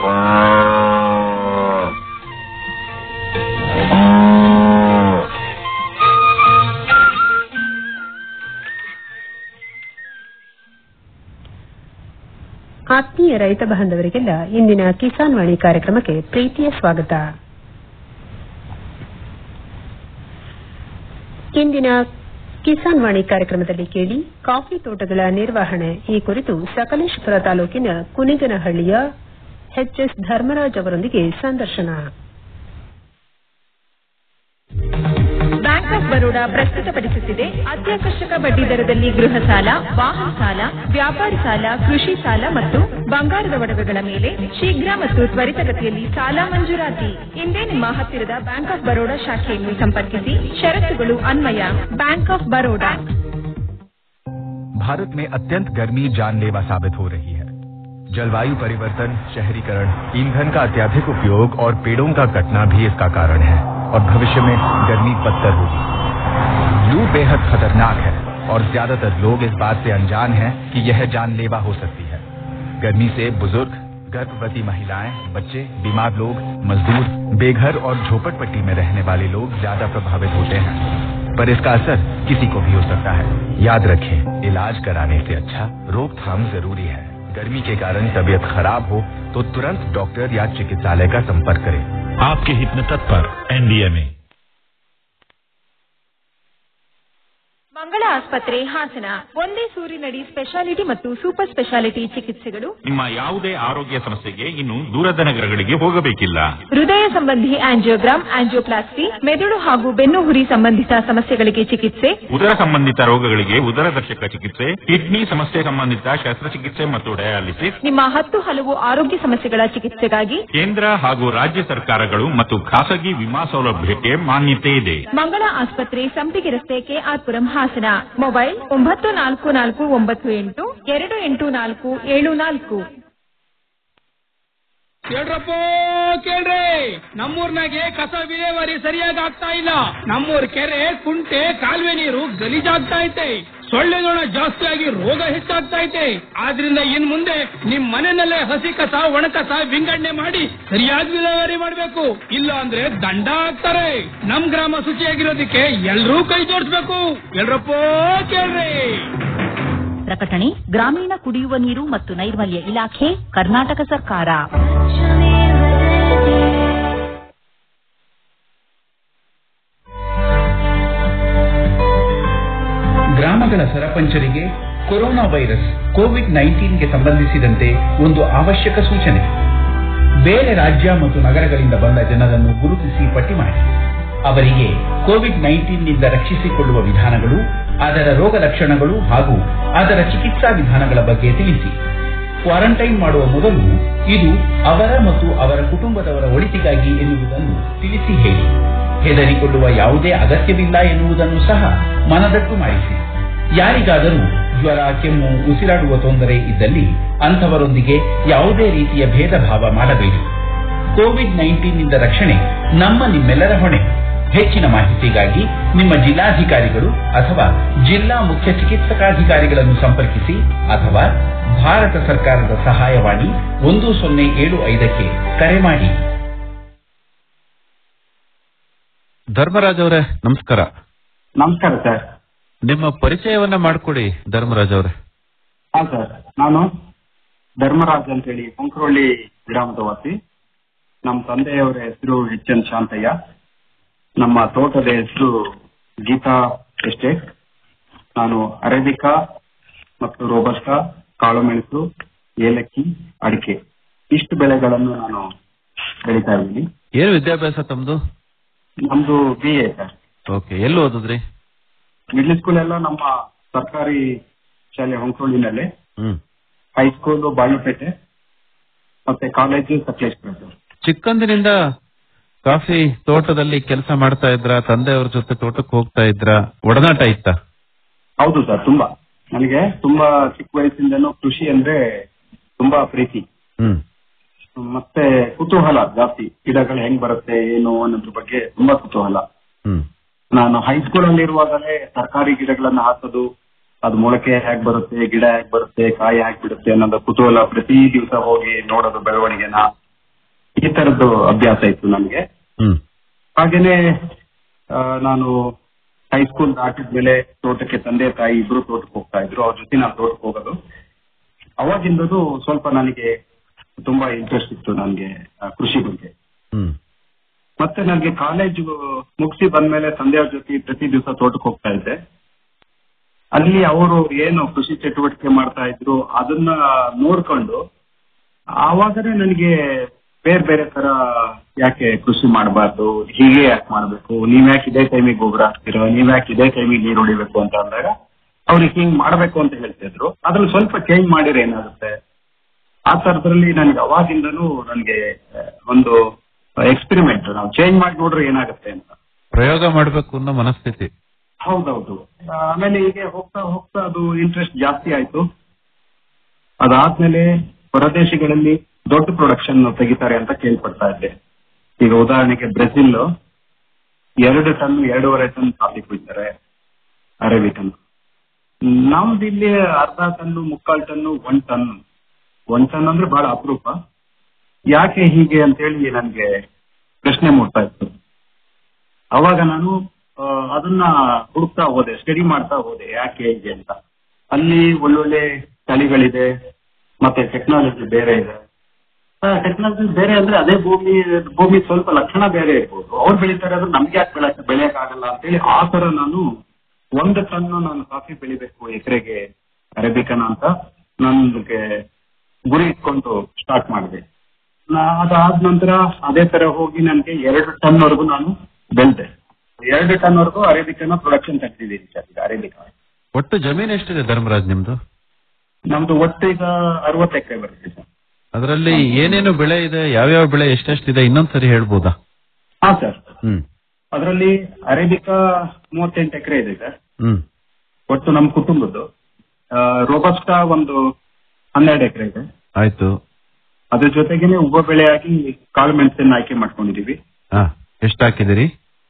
ಆತ್ಮೀಯ ರೈತ ಬಾಂಧವರಿಗೆಲ್ಲ ಇಂದಿನ ಕಿಸಾನ್ ವಾಣಿ ಕಾರ್ಯಕ್ರಮಕ್ಕೆ ಪ್ರೀತಿಯ ಸ್ವಾಗತ ಇಂದಿನ ಕಿಸಾನ್ ವಾಣಿ ಕಾರ್ಯಕ್ರಮದಲ್ಲಿ ಕೇಳಿ ಕಾಫಿ ತೋಟಗಳ ನಿರ್ವಹಣೆ ಈ ಕುರಿತು ಸಕಲೇಶಪುರ ತಾಲೂಕಿನ ಕುನಿಗನಹಳ್ಳಿಯ ಎಚ್ಎಸ್ ಧರ್ಮರಾಜ್ ಅವರೊಂದಿಗೆ ಸಂದರ್ಶನ ಬ್ಯಾಂಕ್ ಆಫ್ ಬರೋಡಾ ಪ್ರಸ್ತುತಪಡಿಸುತ್ತಿದೆ ಅತ್ಯಾಕರ್ಷಕ ಬಡ್ಡಿ ದರದಲ್ಲಿ ಗೃಹ ಸಾಲ ವಾಹನ ಸಾಲ ವ್ಯಾಪಾರಿ ಸಾಲ ಕೃಷಿ ಸಾಲ ಮತ್ತು ಬಂಗಾರದ ಒಡವೆಗಳ ಮೇಲೆ ಶೀಘ್ರ ಮತ್ತು ತ್ವರಿತಗತಿಯಲ್ಲಿ ಸಾಲ ಮಂಜೂರಾತಿ ಇಂದೇ ನಿಮ್ಮ ಹತ್ತಿರದ ಬ್ಯಾಂಕ್ ಆಫ್ ಬರೋಡಾ ಶಾಖೆಯನ್ನು ಸಂಪರ್ಕಿಸಿ ಷರತ್ತುಗಳು ಅನ್ವಯ ಬ್ಯಾಂಕ್ ಆಫ್ ಬರೋಡಾ भारत में अत्यंत गर्मी जानलेवा साबित हो रही है जलवायु परिवर्तन शहरीकरण ईंधन का अत्याधिक उपयोग और पेड़ों का कटना भी इसका कारण है और भविष्य में गर्मी बदतर होगी लू बेहद खतरनाक है और ज्यादातर लोग इस बात से अनजान हैं कि यह जानलेवा हो सकती है गर्मी से बुजुर्ग गर्भवती महिलाएं बच्चे बीमार लोग मजदूर बेघर और झोपड़पट्टी में रहने वाले लोग ज्यादा प्रभावित होते हैं पर इसका असर किसी को भी हो सकता है याद रखें इलाज कराने से अच्छा रोकथाम जरूरी है गर्मी के कारण तबीयत खराब हो तो तुरंत डॉक्टर या चिकित्सालय का संपर्क करें आपके हित में तत्पर एनडीएमए ಮಂಗಳ ಆಸ್ಪತ್ರೆ ಹಾಸನ ಒಂದೇ ಸೂರಿನಡಿ ಸ್ಪೆಷಾಲಿಟಿ ಮತ್ತು ಸೂಪರ್ ಸ್ಪೆಷಾಲಿಟಿ ಚಿಕಿತ್ಸೆಗಳು ನಿಮ್ಮ ಯಾವುದೇ ಆರೋಗ್ಯ ಸಮಸ್ಯೆಗೆ ಇನ್ನು ದೂರದ ನಗರಗಳಿಗೆ ಹೋಗಬೇಕಿಲ್ಲ ಹೃದಯ ಸಂಬಂಧಿ ಆಂಜಿಯೋಗ್ರಾಮ್ ಆಂಜಿಯೋಪ್ಲಾಸ್ಟಿ ಮೆದುಳು ಹಾಗೂ ಬೆನ್ನು ಹುರಿ ಸಂಬಂಧಿತ ಸಮಸ್ಯೆಗಳಿಗೆ ಚಿಕಿತ್ಸೆ ಉದರ ಸಂಬಂಧಿತ ರೋಗಗಳಿಗೆ ಉದರದರ್ಶಕ ಚಿಕಿತ್ಸೆ ಕಿಡ್ನಿ ಸಮಸ್ಯೆ ಸಂಬಂಧಿತ ಶಸ್ತ್ರಚಿಕಿತ್ಸೆ ಮತ್ತು ಡಯಾಲಿಸಿಸ್ ನಿಮ್ಮ ಹತ್ತು ಹಲವು ಆರೋಗ್ಯ ಸಮಸ್ಯೆಗಳ ಚಿಕಿತ್ಸೆಗಾಗಿ ಕೇಂದ್ರ ಹಾಗೂ ರಾಜ್ಯ ಸರ್ಕಾರಗಳು ಮತ್ತು ಖಾಸಗಿ ವಿಮಾ ಸೌಲಭ್ಯಕ್ಕೆ ಮಾನ್ಯತೆ ಇದೆ ಮಂಗಳ ಆಸ್ಪತ್ರೆ ಸಂಪಿಗೆ ರಸ್ತೆ ಕೆಆರ್ಪುರಂ ಹಾಸನ ಮೊಬೈಲ್ ಒಂಬತ್ತು ನಾಲ್ಕು ನಾಲ್ಕು ಒಂಬತ್ತು ಎಂಟು ಎರಡು ಎಂಟು ನಾಲ್ಕು ಏಳು ನಾಲ್ಕು ಕೇಳ್ರಪ್ಪ ಕೇಳ್ರಿ ನಮ್ಮೂರ್ನಾಗೆ ಕಸ ವಿಲೇವಾರಿ ಸರಿಯಾಗಿ ಆಗ್ತಾ ಇಲ್ಲ ನಮ್ಮೂರ್ ಕೆರೆ ಕುಂಟೆ ಕಾಲುವೆ ನೀರು ಗಲೀಜಾಗ್ತಾ ಐತೆ ಸೊಳ್ಳೆ ನೊಣ ಜಾಸ್ತಿ ಆಗಿ ರೋಗ ಹೆಚ್ಚಾಗ್ತಾ ಐತೆ ಆದ್ರಿಂದ ಇನ್ ಮುಂದೆ ನಿಮ್ ಮನೆಯಲ್ಲೇ ಹಸಿ ಕಸ ಒಣ ಕಸ ವಿಂಗಡಣೆ ಮಾಡಿ ಸರಿಯಾಗಿ ವಿಲೇವಾರಿ ಮಾಡ್ಬೇಕು ಇಲ್ಲ ಅಂದ್ರೆ ದಂಡ ಹಾಕ್ತಾರೆ ನಮ್ ಗ್ರಾಮ ಶುಚಿಯಾಗಿರೋದಕ್ಕೆ ಎಲ್ರೂ ಕೈ ಜೋಡಿಸ್ಬೇಕು ಎಲ್ರಪ್ಪ ಕೇಳ್ರಿ ಪ್ರಕಟಣೆ ಗ್ರಾಮೀಣ ಕುಡಿಯುವ ನೀರು ಮತ್ತು ನೈರ್ಮಲ್ಯ ಇಲಾಖೆ ಕರ್ನಾಟಕ ಸರ್ಕಾರ ಗ್ರಾಮಗಳ ಸರಪಂಚರಿಗೆ ಕೊರೋನಾ ವೈರಸ್ ಕೋವಿಡ್ ನೈನ್ಟೀನ್ಗೆ ಸಂಬಂಧಿಸಿದಂತೆ ಒಂದು ಅವಶ್ಯಕ ಸೂಚನೆ ಬೇರೆ ರಾಜ್ಯ ಮತ್ತು ನಗರಗಳಿಂದ ಬಂದ ಜನರನ್ನು ಗುರುತಿಸಿ ಪಟ್ಟಿ ಮಾಡಿ ಅವರಿಗೆ ಕೋವಿಡ್ ನೈನ್ಟೀನ್ನಿಂದ ರಕ್ಷಿಸಿಕೊಳ್ಳುವ ವಿಧಾನಗಳು ಅದರ ರೋಗ ಲಕ್ಷಣಗಳು ಹಾಗೂ ಅದರ ಚಿಕಿತ್ಸಾ ವಿಧಾನಗಳ ಬಗ್ಗೆ ತಿಳಿಸಿ ಕ್ವಾರಂಟೈನ್ ಮಾಡುವ ಮೊದಲು ಇದು ಅವರ ಮತ್ತು ಅವರ ಕುಟುಂಬದವರ ಒಳಿತಿಗಾಗಿ ಎನ್ನುವುದನ್ನು ತಿಳಿಸಿ ಹೇಳಿ ಹೆದರಿಕೊಳ್ಳುವ ಯಾವುದೇ ಅಗತ್ಯವಿಲ್ಲ ಎನ್ನುವುದನ್ನು ಸಹ ಮನದಟ್ಟು ಮಾಡಿಸಿ ಯಾರಿಗಾದರೂ ಜ್ವರ ಕೆಮ್ಮು ಉಸಿರಾಡುವ ತೊಂದರೆ ಇದ್ದಲ್ಲಿ ಅಂಥವರೊಂದಿಗೆ ಯಾವುದೇ ರೀತಿಯ ಭೇದ ಭಾವ ಮಾಡಬೇಡಿ ಕೋವಿಡ್ ನೈನ್ಟೀನ್ನಿಂದ ರಕ್ಷಣೆ ನಮ್ಮ ನಿಮ್ಮೆಲ್ಲರ ಹೊಣೆ ಹೆಚ್ಚಿನ ಮಾಹಿತಿಗಾಗಿ ನಿಮ್ಮ ಜಿಲ್ಲಾಧಿಕಾರಿಗಳು ಅಥವಾ ಜಿಲ್ಲಾ ಮುಖ್ಯ ಚಿಕಿತ್ಸಕಾಧಿಕಾರಿಗಳನ್ನು ಸಂಪರ್ಕಿಸಿ ಅಥವಾ ಭಾರತ ಸರ್ಕಾರದ ಸಹಾಯವಾಣಿ ಒಂದು ಸೊನ್ನೆ ಏಳು ಐದಕ್ಕೆ ಕರೆ ಮಾಡಿ ಧರ್ಮರಾಜ್ ಅವರೇ ನಮಸ್ಕಾರ ನಮಸ್ಕಾರ ಸರ್ ನಿಮ್ಮ ಪರಿಚಯವನ್ನ ಮಾಡ್ಕೊಡಿ ಧರ್ಮರಾಜ್ ಅವರೇ ಹಾ ಸರ್ ನಾನು ಧರ್ಮರಾಜ್ ಅಂತೇಳಿ ಕೊಂಕರೊಳ್ಳಿ ಗ್ರಾಮದ ವಾಸಿ ನಮ್ಮ ತಂದೆಯವರ ಹೆಸರು ಎಚ್ ಎನ್ ಶಾಂತಯ್ಯ ನಮ್ಮ ತೋಟದ ಹೆಸರು ಗೀತಾ ಎಸ್ಟೇಟ್ ನಾನು ಅರೇಬಿಕಾ ಮತ್ತು ರೋಬಸ್ಟಾ ಕಾಳುಮೆಣಸು ಏಲಕ್ಕಿ ಅಡಿಕೆ ಇಷ್ಟು ಬೆಳೆಗಳನ್ನು ನಾನು ಬೆಳೀತಾ ಇದ್ದೀನಿ ಏನು ವಿದ್ಯಾಭ್ಯಾಸ ತಮ್ದು ನಮ್ದು ಬಿ ಎ ಸರ್ ಓಕೆ ಎಲ್ಲಿ ಓದಿದ್ರಿ ಮಿಡ್ಲ್ ಸ್ಕೂಲ್ ಎಲ್ಲ ನಮ್ಮ ಸರ್ಕಾರಿ ಶಾಲೆ ಹೊಂಕರಳ್ಳಿನಲ್ಲೇ ಹ್ಮ್ ಹೈಸ್ಕೂಲು ಬಾಳುಪೇಟೆ ಮತ್ತೆ ಕಾಲೇಜು ಸಕಲೇಶ್ಪುರ ಸರ್ ಚಿಕ್ಕಂದಿನಿಂದ ಕಾಫಿ ತೋಟದಲ್ಲಿ ಕೆಲಸ ಮಾಡ್ತಾ ಇದ್ರ ತಂದೆಯವ್ರ ಜೊತೆ ತೋಟಕ್ಕೆ ಹೋಗ್ತಾ ಇದ್ರ ಒಡನಾಟ ಇತ್ತ ಹೌದು ಸರ್ ತುಂಬಾ ನನಗೆ ತುಂಬಾ ಚಿಕ್ಕ ವಯಸ್ಸಿಂದನೂ ಕೃಷಿ ಅಂದ್ರೆ ತುಂಬಾ ಪ್ರೀತಿ ಹ್ಮ್ ಮತ್ತೆ ಕುತೂಹಲ ಜಾಸ್ತಿ ಗಿಡಗಳು ಹೆಂಗ್ ಬರುತ್ತೆ ಏನು ಅನ್ನೋದ್ರ ಬಗ್ಗೆ ತುಂಬಾ ಕುತೂಹಲ ಹ್ಮ್ ನಾನು ಹೈಸ್ಕೂಲ್ ಅಲ್ಲಿ ಇರುವಾಗಲೇ ತರಕಾರಿ ಗಿಡಗಳನ್ನ ಹಾಕೋದು ಅದು ಮೊಳಕೆ ಹೇಗ್ ಬರುತ್ತೆ ಗಿಡ ಹೇಗ್ ಬರುತ್ತೆ ಕಾಯಿ ಹೇಗ್ ಬಿಡುತ್ತೆ ಅನ್ನೋದು ಕುತೂಹಲ ಪ್ರತಿ ದಿವಸ ಹೋಗಿ ನೋಡೋದು ಬೆಳವಣಿಗೆನ ಈ ತರದ್ದು ಅಭ್ಯಾಸ ಇತ್ತು ನನಗೆ ಹ್ಮ್ ಹಾಗೇನೆ ಆ, ನಾನು ಹೈಸ್ಕೂಲ್ ದಾಟಿದ್ಮೇಲೆ ತೋಟಕ್ಕೆ ತಂದೆ ತಾಯಿ ಇಬ್ರು ತೋಟಕ್ಕೆ ಹೋಗ್ತಾ ಇದ್ರು ಅವ್ರ ಜೊತೆ ನಾನು ತೋಟಕ್ಕೆ ಹೋಗೋದು ಅವಾಗಿಂದದು ಸ್ವಲ್ಪ ನನಗೆ ತುಂಬಾ ಇಂಟ್ರೆಸ್ಟ್ ಇತ್ತು ನನಗೆ ಕೃಷಿ ಬಗ್ಗೆ ಹ್ಮ್ ಮತ್ತೆ ನನಗೆ ಕಾಲೇಜ್ ಮುಗಿಸಿ ಬಂದ್ಮೇಲೆ ತಂದೆಯವ್ರ ಜೊತೆ ಪ್ರತಿ ದಿವಸ ತೋಟಕ್ಕೆ ಹೋಗ್ತಾ ಇದ್ದೆ ಅಲ್ಲಿ ಅವರು ಏನು ಕೃಷಿ ಚಟುವಟಿಕೆ ಮಾಡ್ತಾ ಇದ್ರು ಅದನ್ನ ನೋಡ್ಕೊಂಡು ಆವಾಗನೇ ನನಗೆ ಬೇರೆ ಬೇರೆ ತರ ಯಾಕೆ ಕೃಷಿ ಮಾಡಬಾರ್ದು ಹೀಗೆ ಯಾಕೆ ಮಾಡ್ಬೇಕು ನೀವ್ ಯಾಕೆ ಇದೇ ಟೈಮಿಗೆ ಗೊಬ್ಬರ ಹಾಕ್ತೀರೋ ನೀವ್ ಯಾಕೆ ಇದೇ ಟೈಮಿಗೆ ನೀರು ಹೊಡಿಬೇಕು ಅಂತ ಅಂದಾಗ ಅವ್ರಿಗೆ ಹಿಂಗ್ ಮಾಡ್ಬೇಕು ಅಂತ ಹೇಳ್ತಿದ್ರು ಅದ್ರಲ್ಲಿ ಸ್ವಲ್ಪ ಚೇಂಜ್ ಮಾಡಿದ್ರೆ ಏನಾಗುತ್ತೆ ಆ ತರದ್ರಲ್ಲಿ ನನಗೆ ಅವಾಗಿಂದನೂ ನನಗೆ ಒಂದು ಎಕ್ಸ್ಪೆರಿಮೆಂಟ್ ನಾವು ಚೇಂಜ್ ಮಾಡಿ ನೋಡ್ರೆ ಏನಾಗುತ್ತೆ ಅಂತ ಪ್ರಯೋಗ ಮಾಡ್ಬೇಕು ಅನ್ನೋ ಮನಸ್ಥಿತಿ ಹೌದೌದು ಆಮೇಲೆ ಹೀಗೆ ಹೋಗ್ತಾ ಹೋಗ್ತಾ ಅದು ಇಂಟ್ರೆಸ್ಟ್ ಜಾಸ್ತಿ ಆಯ್ತು ಅದಾದ್ಮೇಲೆ ಹೊರದೇಶಗಳಲ್ಲಿ ದೊಡ್ಡ ಪ್ರೊಡಕ್ಷನ್ ತೆಗಿತಾರೆ ಅಂತ ಕೇಳ್ಪಡ್ತಾ ಇದ್ದೆ ಈಗ ಉದಾಹರಣೆಗೆ ಬ್ರೆಜಿಲ್ ಎರಡು ಟನ್ ಎರಡೂವರೆ ಟನ್ ಕಾಫಿ ಕುಯ್ತಾರೆ ಅರೇಬಿಕನ್ ನಮ್ದು ಇಲ್ಲಿ ಅರ್ಧ ಟನ್ನು ಮುಕ್ಕಾಲ್ ton one ton one ton ಅಂದ್ರೆ ಬಹಳ ಅಪರೂಪ ಯಾಕೆ ಹೀಗೆ ಅಂತೇಳಿ ನನ್ಗೆ ಪ್ರಶ್ನೆ ಮೂಡ್ತಾ ಇತ್ತು ಅವಾಗ ನಾನು ಆ, ಅದನ್ನ ಹುಡುಕ್ತಾ ಹೋದೆ ಸ್ಟಡಿ ಮಾಡ್ತಾ ಹೋದೆ ಯಾಕೆ ಹೀಗೆ ಅಂತ ಅಲ್ಲಿ ಒಳ್ಳೊಳ್ಳೆ ತಳಿಗಳಿದೆ ಮತ್ತೆ ಟೆಕ್ನಾಲಜಿ ಬೇರೆ ಇದೆ ಟೆಕ್ನಾಲಜಿ ಬೇರೆ ಅಂದ್ರೆ ಅದೇ ಭೂಮಿ ಭೂಮಿ ಸ್ವಲ್ಪ ಲಕ್ಷಣ ಬೇರೆ ಇರ್ಬೋದು ಅವ್ರು ಬೆಳಿತಾರೆ ಅಂದ್ರೆ ನಮ್ಗೆ ಯಾಕೆ ಬೆಳಕ್ ಬೆಳೆಯಕ್ ಆಗಲ್ಲ ಅಂತೇಳಿ ಆ ತರ ನಾನು ಒಂದು ಟನ್ ನಾನು ಕಾಫಿ ಬೆಳಿಬೇಕು ಎಕರೆಗೆ ಅರೇಬಿಕನ ಅಂತ ನನ್ಗೆ ಗುರಿ ಇಟ್ಕೊಂಡು ಸ್ಟಾರ್ಟ್ ಮಾಡಿದೆ ನಾ- ಅದಾದ ನಂತರ ಅದೇ ತರ ಹೋಗಿ ನನಗೆ ಎರಡು ಟನ್ ವರೆಗೂ ನಾನು ಬೆಳೆದೆ ಎರಡು ಟನ್ ವರೆಗೂ ಅರೇಬಿಕನ ಪ್ರೊಡಕ್ಷನ್ ತೆಗ್ದಿದ್ದೀನಿ ಸರ್ ಈಗ ಅರೇಬಿಕ ಒಟ್ಟು ಜಮೀನ್ ಎಷ್ಟಿದೆ ಧರ್ಮರಾಜ್ ನಿಮ್ದು ನಮ್ದು ಒಟ್ಟು ಈಗ ಅರವತ್ತು ಎಕರೆ ಬರುತ್ತೆ ಸರ್ ಅದರಲ್ಲಿ ಏನೇನು ಬೆಳೆ ಇದೆ ಯಾವ್ಯಾವ ಬೆಳೆ ಎಷ್ಟೆಷ್ಟಿದೆ ಇನ್ನೊಂದ್ಸರಿ ಹೇಳ್ಬೋದಾ ಹಾ ಸರ್ ಹ್ಮ್ ಅದರಲ್ಲಿ ಅರೇಬಿಕಾ ಮೂವತ್ತೆಂಟು ಎಕರೆ ಇದೆ ಸರ್ ಹ್ಮ್ ಒಟ್ಟು ನಮ್ಮ ಕುಟುಂಬದ್ದು ರೋಬಸ್ಟಾ ಒಂದು ಹನ್ನೆರಡು ಎಕರೆ ಇದೆ ಆಯ್ತು ಅದ್ರ ಜೊತೆಗೇನೆ ಉಪ ಬೆಳೆಯಾಗಿ ಕಾಳು ಮೆಣಸನ್ನ ಆಯ್ಕೆ ಮಾಡ್ಕೊಂಡಿದೀವಿ ಹಾ ಎಷ್ಟು ಹಾಕಿದಿರಿ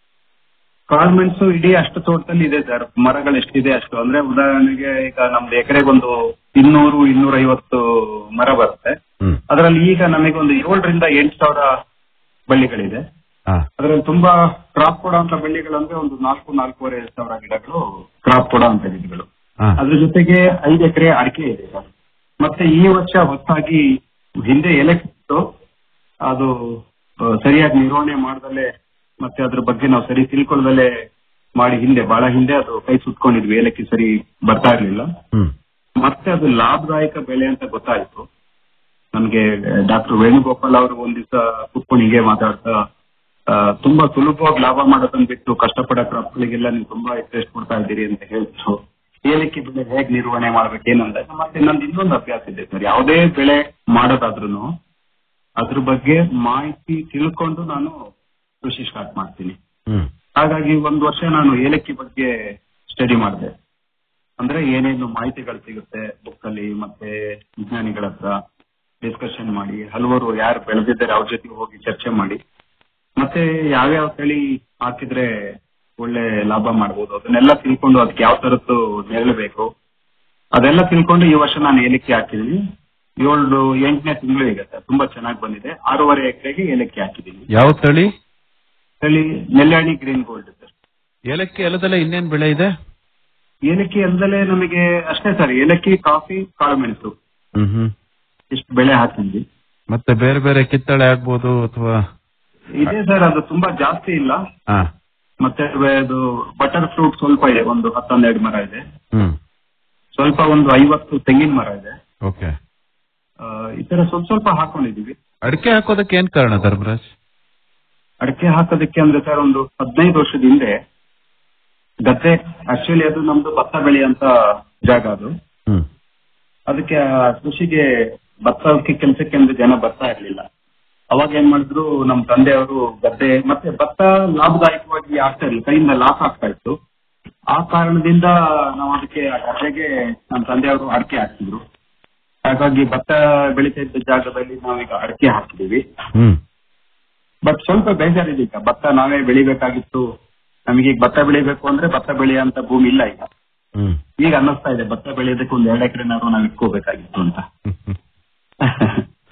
ಕಾಳು ಮೆಣಸು ಇಡೀ ಅಷ್ಟು ತೋಟದಲ್ಲಿ ಇದೆ ಸರ್ ಮರಗಳು ಎಷ್ಟಿದೆ ಅಷ್ಟು ಅಂದ್ರೆ ಉದಾಹರಣೆಗೆ ಈಗ ನಮ್ದು ಎಕರೆಗೊಂದು ಇನ್ನೂರು ಇನ್ನೂರ ಐವತ್ತು ಮರ ಬರುತ್ತೆ ಹ್ಮ್ ಅದರಲ್ಲಿ ಈಗ ನಮಗೆ ಒಂದು ಏಳರಿಂದ ಎಂಟು ಸಾವಿರ ಬಳ್ಳಿಗಳಿದೆ ಹಾ ಅದರಲ್ಲಿ ತುಂಬಾ ಕ್ರಾಪ್ ಕೊಡುವಂತ ಬಳ್ಳಿಗಳಂದ್ರೆ ಒಂದು ನಾಲ್ಕು ನಾಲ್ಕೂವರೆ ಸಾವಿರ ಗಿಡಗಳು ಕ್ರಾಪ್ ಕೊಡುವಂತ ಗಿಡಗಳು ಹಾ ಅದ್ರ ಜೊತೆಗೆ ಐದು ಎಕರೆ ಅಡಿಕೆ ಇದೆ ಸರ್ ಮತ್ತೆ ಈ ವರ್ಷ ಹೊಸದಾಗಿ ಹಿಂದೆ ಎಲೆಕ್ಟ್ ಅದು ಆ, ಸರಿಯಾಗಿ ನಿರ್ವಹಣೆ ಮಾಡ್ದಲೆ ಮತ್ತೆ ಅದ್ರ ಬಗ್ಗೆ ನಾವು ಸರಿ ತಿಳ್ಕೊಳ್ದಲೆ ಮಾಡಿ ಹಿಂದೆ ಬಹಳ ಹಿಂದೆ ಅದು ಕೈ ಸುಟ್ಕೊಂಡಿದ್ವಿ ಏಲಕ್ಕಿ ಸರಿ ಬರ್ತಾ ಇರ್ಲಿಲ್ಲ ಹ್ಮ್ ಮತ್ತೆ ಅದು ಲಾಭದಾಯಕ ಬೆಳೆ ಅಂತ ಗೊತ್ತಾಯ್ತು ನಮ್ಗೆ ಡಾಕ್ಟರ್ ವೇಣುಗೋಪಾಲ್ ಅವರು ಒಂದ್ ದಿವಸ ಕುತ್ಕೊಂಡು ಹೀಗೆ ಮಾತಾಡ್ತಾ ಆ, ತುಂಬಾ ಸುಲಭವಾಗಿ ಲಾಭ ಮಾಡೋದನ್ನ ಬಿಟ್ಟು ಕಷ್ಟಪಡೋ ಕ್ರಾಪ್ಗಳಿಗೆಲ್ಲ ನೀವು ತುಂಬಾ ಇಂಟ್ರೆಸ್ಟ್ ಕೊಡ್ತಾ ಇದ್ದೀರಿ ಅಂತ ಹೇಳಿದ್ರು ಏಲಕ್ಕಿ ಬೆಳೆ ಹೇಗ್ ನಿರ್ವಹಣೆ ಮಾಡ್ಬೇಕು ಏನಂದ್ರೆ ಮತ್ತೆ ನಂದು ಇನ್ನೊಂದು ಅಭ್ಯಾಸ ಇದೆ ಸರ್ ಯಾವುದೇ ಬೆಳೆ ಮಾಡೋದಾದ್ರೂ ಅದ್ರ ಬಗ್ಗೆ ಮಾಹಿತಿ ತಿಳ್ಕೊಂಡು ನಾನು ಕೃಷಿ ಸ್ಟಾರ್ಟ್ ಮಾಡ್ತೀನಿ ಹ್ಮ್ ಹಾಗಾಗಿ ಒಂದು ವರ್ಷ ನಾನು ಏಲಕ್ಕಿ ಬಗ್ಗೆ ಸ್ಟಡಿ ಮಾಡಿದೆ ಅಂದ್ರೆ ಏನೇನು ಮಾಹಿತಿಗಳು ಸಿಗುತ್ತೆ ಬುಕ್ ಅಲ್ಲಿ ಮತ್ತೆ ವಿಜ್ಞಾನಿಗಳ ಹತ್ರ ಡಿಸ್ಕಷನ್ ಮಾಡಿ ಹಲವರು ಯಾರು ಬೆಳೆದಿದ್ದಾರೆ ಅವ್ರ ಜೊತೆ ಹೋಗಿ ಚರ್ಚೆ ಮಾಡಿ ಮತ್ತೆ ಯಾವ್ಯಾವ ತಳಿ ಹಾಕಿದ್ರೆ ಒಳ್ಳೆ ಲಾಭ ಮಾಡ್ಬೋದು ಅದನ್ನೆಲ್ಲ ತಿಳ್ಕೊಂಡು ಅದಕ್ಕೆ ಯಾವ ತರದ್ದು ನೆರಳು ಬೇಕು ಅದೆಲ್ಲ ತಿಳ್ಕೊಂಡು ಈ ವರ್ಷ ನಾನು ಏಲಕ್ಕಿ ಹಾಕಿದೀನಿ ಏಳು ಎಂಟನೇ ತಿಂಗಳು ಈಗ ಸರ್ ತುಂಬಾ ಚೆನ್ನಾಗಿ ಬಂದಿದೆ ಆರೂವರೆ ಎಕರೆಗೆ ಏಲಕ್ಕಿ ಹಾಕಿದೀನಿ ಯಾವ ತಳಿ ತಳಿ ನೆಲ್ಯಾಣಿ ಗ್ರೀನ್ ಗೋಲ್ಡ್ ಸರ್ ಏಲಕ್ಕಿ ಅಲ್ಲದಲ್ಲ ಇನ್ನೇನ್ ಬೆಳೆ ಇದೆ ಏಲಕ್ಕಿ ಅಲ್ಲದೆ ನಮಗೆ ಅಷ್ಟೇ ಸರ್ ಏಲಕ್ಕಿ ಕಾಫಿ ಕಾಳುಮೆಣಸು ಹ್ಮ್ ಹ್ಮ್ ಇಷ್ಟು ಬೆಳೆ ಹಾಕಿದ್ವಿ ಮತ್ತೆ ಬೇರೆ ಬೇರೆ ಕಿತ್ತಳೆ ಆಗ್ಬೋದು ಅಥವಾ ಇದೆ ಸರ್ ಅದು ತುಂಬಾ ಜಾಸ್ತಿ ಇಲ್ಲ ಹಾ ಮತ್ತೆ ಅದು ಬಟರ್ ಫ್ರೂಟ್ ಸ್ವಲ್ಪ ಇದೆ ಒಂದು ಹತ್ತೊಂದೆರಡು ಮರ ಇದೆ ಹ್ಮ್ ಸ್ವಲ್ಪ ಒಂದು ಐವತ್ತು ತೆಂಗಿನ ಮರ ಇದೆ ಓಕೆ ಆ, ಈ ತರ ಸ್ವಲ್ಪ ಸ್ವಲ್ಪ ಹಾಕೊಂಡಿದೀವಿ ಅಡಿಕೆ ಹಾಕೋದಕ್ಕೆ ಏನ್ ಕಾರಣ ಧರ್ಮರಾಜ್ ಅಡಿಕೆ ಹಾಕೋದಕ್ಕೆ ಅಂದ್ರೆ ಸರ್ ಒಂದು ಹದಿನೈದು ವರ್ಷದ ಹಿಂದೆ ಗದ್ದೆ ಆಕ್ಚುಲಿ ಅದು ನಮ್ದು ಭತ್ತ ಬೆಳೆಯಂತ ಜಾಗ ಅದು ಹ್ಮ್ ಅದಕ್ಕೆ ಆ ಕೃಷಿಗೆ ಭತ್ತಕ್ಕೆ ಕೆಲಸಕ್ಕೆ ಅಂದ್ರೆ ಜನ ಬರ್ತಾ ಇರ್ಲಿಲ್ಲ ಅವಾಗ ಏನ್ ಮಾಡಿದ್ರು ನಮ್ಮ ತಂದೆಯವರು ಗದ್ದೆ ಮತ್ತೆ ಭತ್ತ ಲಾಭದಾಯಕವಾಗಿ ಆಗ್ತಾ ಇರ್ಲಿಲ್ಲ ಕೈಯಿಂದ ಲಾಸ್ ಆಗ್ತಾ ಇತ್ತು ಆ ಕಾರಣದಿಂದ ನಾವು ಅದಕ್ಕೆ ಆ ಗದ್ದೆಗೆ ನಮ್ಮ ತಂದೆಯವರು ಅಡಿಕೆ ಹಾಕ್ತಿದ್ರು ಹಾಗಾಗಿ ಭತ್ತ ಬೆಳೀತಾ ಇದ್ದ ಜಾಗದಲ್ಲಿ ನಾವೀಗ ಅಡಿಕೆ ಹಾಕಿದೀವಿ ಹ್ಮ್ ಬಟ್ ಸ್ವಲ್ಪ ಬೇಜಾರಿದೆ ಈಗ ಭತ್ತ ನಾವೇ ಬೆಳಿಬೇಕಾಗಿತ್ತು ನಮಗೆ ಈಗ ಭತ್ತ ಬೆಳಿಬೇಕು ಅಂದ್ರೆ ಭತ್ತ ಬೆಳೆಯುವಂತ ಭೂಮಿ ಇಲ್ಲ ಈಗ ಹ್ಮ್ ಈಗ ಅನ್ನಿಸ್ತಾ ಇದೆ ಭತ್ತ ಬೆಳೆಯೋದಕ್ಕೆ ಒಂದ್ ಎರಡು ಎಕರೆನಾದ್ರು ನಾವು ಇಟ್ಕೋಬೇಕಾಗಿತ್ತು ಅಂತ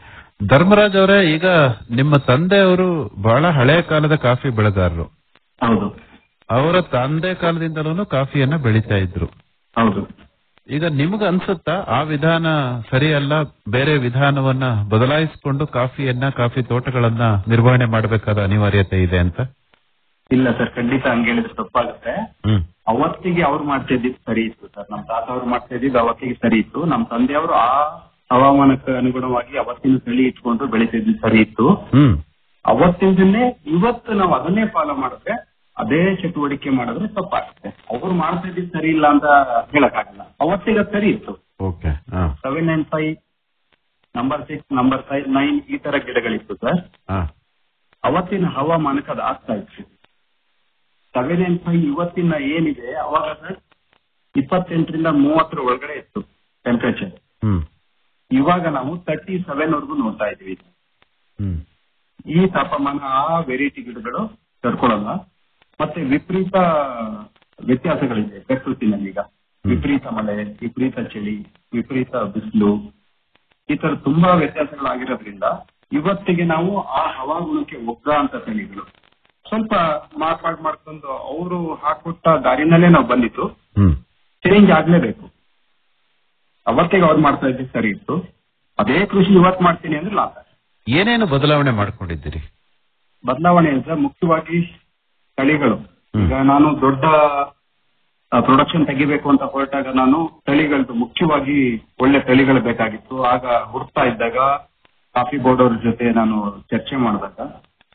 ಧರ್ಮರಾಜ್ ಅವರೇ ಈಗ ನಿಮ್ಮ ತಂದೆಯವರು ಬಹಳ ಹಳೆಯ ಕಾಲದ ಕಾಫಿ ಬೆಳೆಗಾರರು ಹೌದು ಅವರ ತಂದೆ ಕಾಲದಿಂದಲೂ ಕಾಫಿಯನ್ನ ಬೆಳೀತಾ ಇದ್ರು ಹೌದು ಈಗ ನಿಮ್ಗೆ ಅನ್ಸುತ್ತಾ ಆ ವಿಧಾನ ಸರಿಯಲ್ಲ ಬೇರೆ ವಿಧಾನವನ್ನ ಬದಲಾಯಿಸಿಕೊಂಡು ಕಾಫಿಯನ್ನ ಕಾಫಿ ತೋಟಗಳನ್ನ ನಿರ್ವಹಣೆ ಮಾಡಬೇಕಾದ ಅನಿವಾರ್ಯತೆ ಇದೆ ಅಂತ ಇಲ್ಲ ಸರ್ ಖಂಡಿತ ಹಂಗೆ ಹೇಳಿದ್ರೆ ತಪ್ಪಾಗುತ್ತೆ ಹ್ಮ್ ಅವತ್ತಿಗೆ ಅವ್ರು ಮಾಡ್ತಾ ಇದ್ದಿದ್ದು ಸರಿ ಇತ್ತು ಸರ್ ನಮ್ಮ ತಾತ ಅವ್ರು ಮಾಡ್ತಾ ಇದ್ದಿದ್ದು ಅವತ್ತಿಗೆ ಸರಿ ಇತ್ತು ನಮ್ಮ ತಂದೆಯವರು ಆ ಹವಾಮಾನಕ್ಕೆ ಅನುಗುಣವಾಗಿ ಅವತ್ತಿನ ತಳಿ ಇಟ್ಕೊಂಡು ಬೆಳೀತಿದ್ದು ಸರಿ ಇತ್ತು ಹ್ಮ್ ಅವತ್ತಿಂದನೇ ಇವತ್ತು ನಾವು ಅದನ್ನೇ ಫಾಲೋ ಮಾಡಿದ್ರೆ ಅದೇ ಚಟುವಟಿಕೆ ಮಾಡಿದ್ರೆ ತಪ್ಪಾಗುತ್ತೆ ಅವ್ರು ಮಾಡ್ತಾ ಇದ್ದಿದ್ದು ಸರಿ ಇಲ್ಲ ಅಂತ ಹೇಳಕ್ಕಾಗಲ್ಲ ಅವತ್ತಿಗೆ ಅದು ಸರಿ ಇತ್ತು ಓಕೆ ಹಾ seven nine five number six number five nine ಈ ತರ ಗಿಡಗಳಿತ್ತು ಸರ್ ಹಾ ಅವತ್ತಿನ ಹವಾಮಾನಕ್ಕೆ ಅದು ಆಗ್ತಾ ಇತ್ತು ಸೆವೆನ್ ನೈನ್ ಫೈವ್ ಇವತ್ತಿನ ಏನಿದೆ ಅವಾಗ ಸರ್ ಇಪ್ಪತ್ತೆಂಟರಿಂದ ಮೂವತ್ತರ ಒಳಗಡೆ ಇತ್ತು ಟೆಂಪರೇಚರ್ ಹ್ಮ್ ಇವಾಗ ನಾವು ತರ್ಟಿ ಸೆವೆನ್ ವರ್ಗು ನೋಡ್ತಾ ಇದೀವಿ ಹ್ಮ್ ಈ ತಾಪಮಾನ ಆ ವೆರೈಟಿ ಗಿಡಗಳು ತಡ್ಕೊಳ್ಳಲ್ಲ ಮತ್ತೆ ವಿಪರೀತ ವ್ಯತ್ಯಾಸಗಳಿದೆ ಪ್ರಕೃತಿನಲ್ಲಿ ಈಗ ವಿಪರೀತ ಮಳೆ ವಿಪರೀತ ಚಳಿ ವಿಪರೀತ ಬಿಸಿಲು ಈ ತರ ತುಂಬಾ ವ್ಯತ್ಯಾಸಗಳಾಗಿರೋದ್ರಿಂದ ಇವತ್ತಿಗೆ ನಾವು ಆ ಹವಾಗುಣಕ್ಕೆ ಒಗ್ಗ ಅಂತ ತಳಿಗಳು ಸ್ವಲ್ಪ ಮಾರ್ಪಾಡು ಮಾಡ್ಕೊಂಡು ಅವರು ಹಾಕೊಟ್ಟ ದಾರಿನಲ್ಲೇ ನಾವು ಬಂದಿತ್ತು ಹ್ಮ್ ಚೇಂಜ್ ಆಗ್ಲೇಬೇಕು ಅವತ್ತಿಗೆ ಅವ್ರು ಮಾಡ್ತಾ ಇದ್ದು ಸರಿ ಇತ್ತು ಅದೇ ಕೃಷಿ ಇವತ್ತು ಮಾಡ್ತೀನಿ ಅಂದ್ರೆ ಲಾಭ ಏನೇನು ಬದಲಾವಣೆ ಮಾಡ್ಕೊಂಡಿದ್ದೀರಿ ಬದಲಾವಣೆ ಅಂದ್ರೆ ಮುಖ್ಯವಾಗಿ ತಳಿಗಳು ಈಗ ನಾನು ದೊಡ್ಡ ಪ್ರೊಡಕ್ಷನ್ ತೆಗಿಬೇಕು ಅಂತ ಹೊರಟಾಗ ನಾನು ತಳಿಗಳದ್ದು ಮುಖ್ಯವಾಗಿ ಒಳ್ಳೆ ತಳಿಗಳು ಬೇಕಾಗಿತ್ತು ಆಗ ಹುಡ್ತಾ ಇದ್ದಾಗ ಕಾಫಿ ಬೋರ್ಡ್ ಅವ್ರ ಜೊತೆ ನಾನು ಚರ್ಚೆ ಮಾಡಿದಾಗ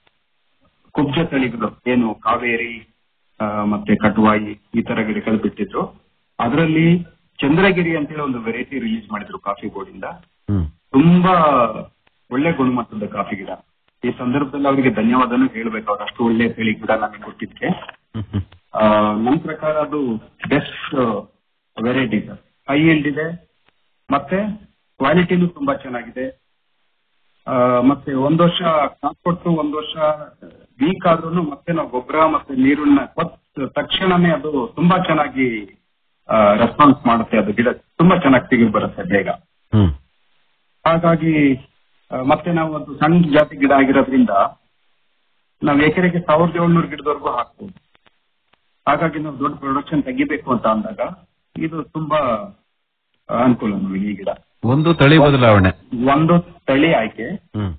ಕುಬ್ಜ ತಳಿಗಳು ಏನು ಕಾವೇರಿ ಆ, ಮತ್ತೆ ಕಟ್ವಾಯಿ ಈ ತರ ಗಿಡಗಳು ಬಿಟ್ಟಿದ್ರು ಅದರಲ್ಲಿ ಚಂದ್ರಗಿರಿ ಅಂತೇಳಿ ಒಂದು ವೆರೈಟಿ ರಿಲೀಸ್ ಮಾಡಿದ್ರು ಕಾಫಿ ಬೋರ್ಡ್ ಇಂದ ಹ್ಮ್ ತುಂಬಾ ಒಳ್ಳೆ ಗುಣಮಟ್ಟದ ಕಾಫಿ ಗಿಡ ಈ ಸಂದರ್ಭದಲ್ಲಿ ಅವರಿಗೆ ಧನ್ಯವಾದನೂ ಹೇಳ್ಬೇಕು ಅವ್ರು ಅಷ್ಟು ಒಳ್ಳೆ ತಳಿ ಗಿಡ ನಮಗೆ ಕೊಟ್ಟಿದ್ಕೆ ಆ, ನನ್ ಪ್ರಕಾರ ಅದು best variety sir high yield ಮತ್ತೆ ಕ್ವಾಲಿಟಿನೂ ತುಂಬಾ ಚೆನ್ನಾಗಿದೆ ಆ, ಮತ್ತೆ ಒಂದ್ ವರ್ಷ ಕಾಪ್ ಕೊಟ್ಟು ಒಂದ್ ವರ್ಷ ವೀಕ್ ಆದ್ರೂ ಮತ್ತೆ ನಾವು ಗೊಬ್ಬರ ಮತ್ತೆ ನೀರನ್ನ ಕೊಟ್ಟ ತಕ್ಷಣನೇ ಅದು ತುಂಬಾ ಚೆನ್ನಾಗಿ ರೆಸ್ಪಾನ್ಸ್ ಮಾಡುತ್ತೆ ಅದು ಗಿಡ ತುಂಬಾ ಚೆನ್ನಾಗಿ ತೆಗೆದು ಬರುತ್ತೆ ಬೇಗ ಹ್ಮ್ ಹಾಗಾಗಿ ಆ, ಮತ್ತೆ ನಾವು ಒಂದು ಸಣ್ಣ ಜಾತಿ ಗಿಡ ಆಗಿರೋದ್ರಿಂದ ನಾವು ಎಕರೆಗೆ ಸಾವಿರದ ಏಳ್ನೂರು ಗಿಡದವರೆಗೂ ಹಾಕ್ಬೋದು ಹಾಗಾಗಿ ನಾವು ದೊಡ್ಡ ಪ್ರೊಡಕ್ಷನ್ ತೆಗಿಬೇಕು ಅಂತ ಅಂದಾಗ ಇದು ತುಂಬಾ ಆ, ಅನುಕೂಲ ನಮಗೆ ಈ ಗಿಡ ಒಂದು ತಳಿ ಬದಲಾವಣೆ ಒಂದು ತಳಿ ಆಯ್ಕೆ ಹ್ಮ್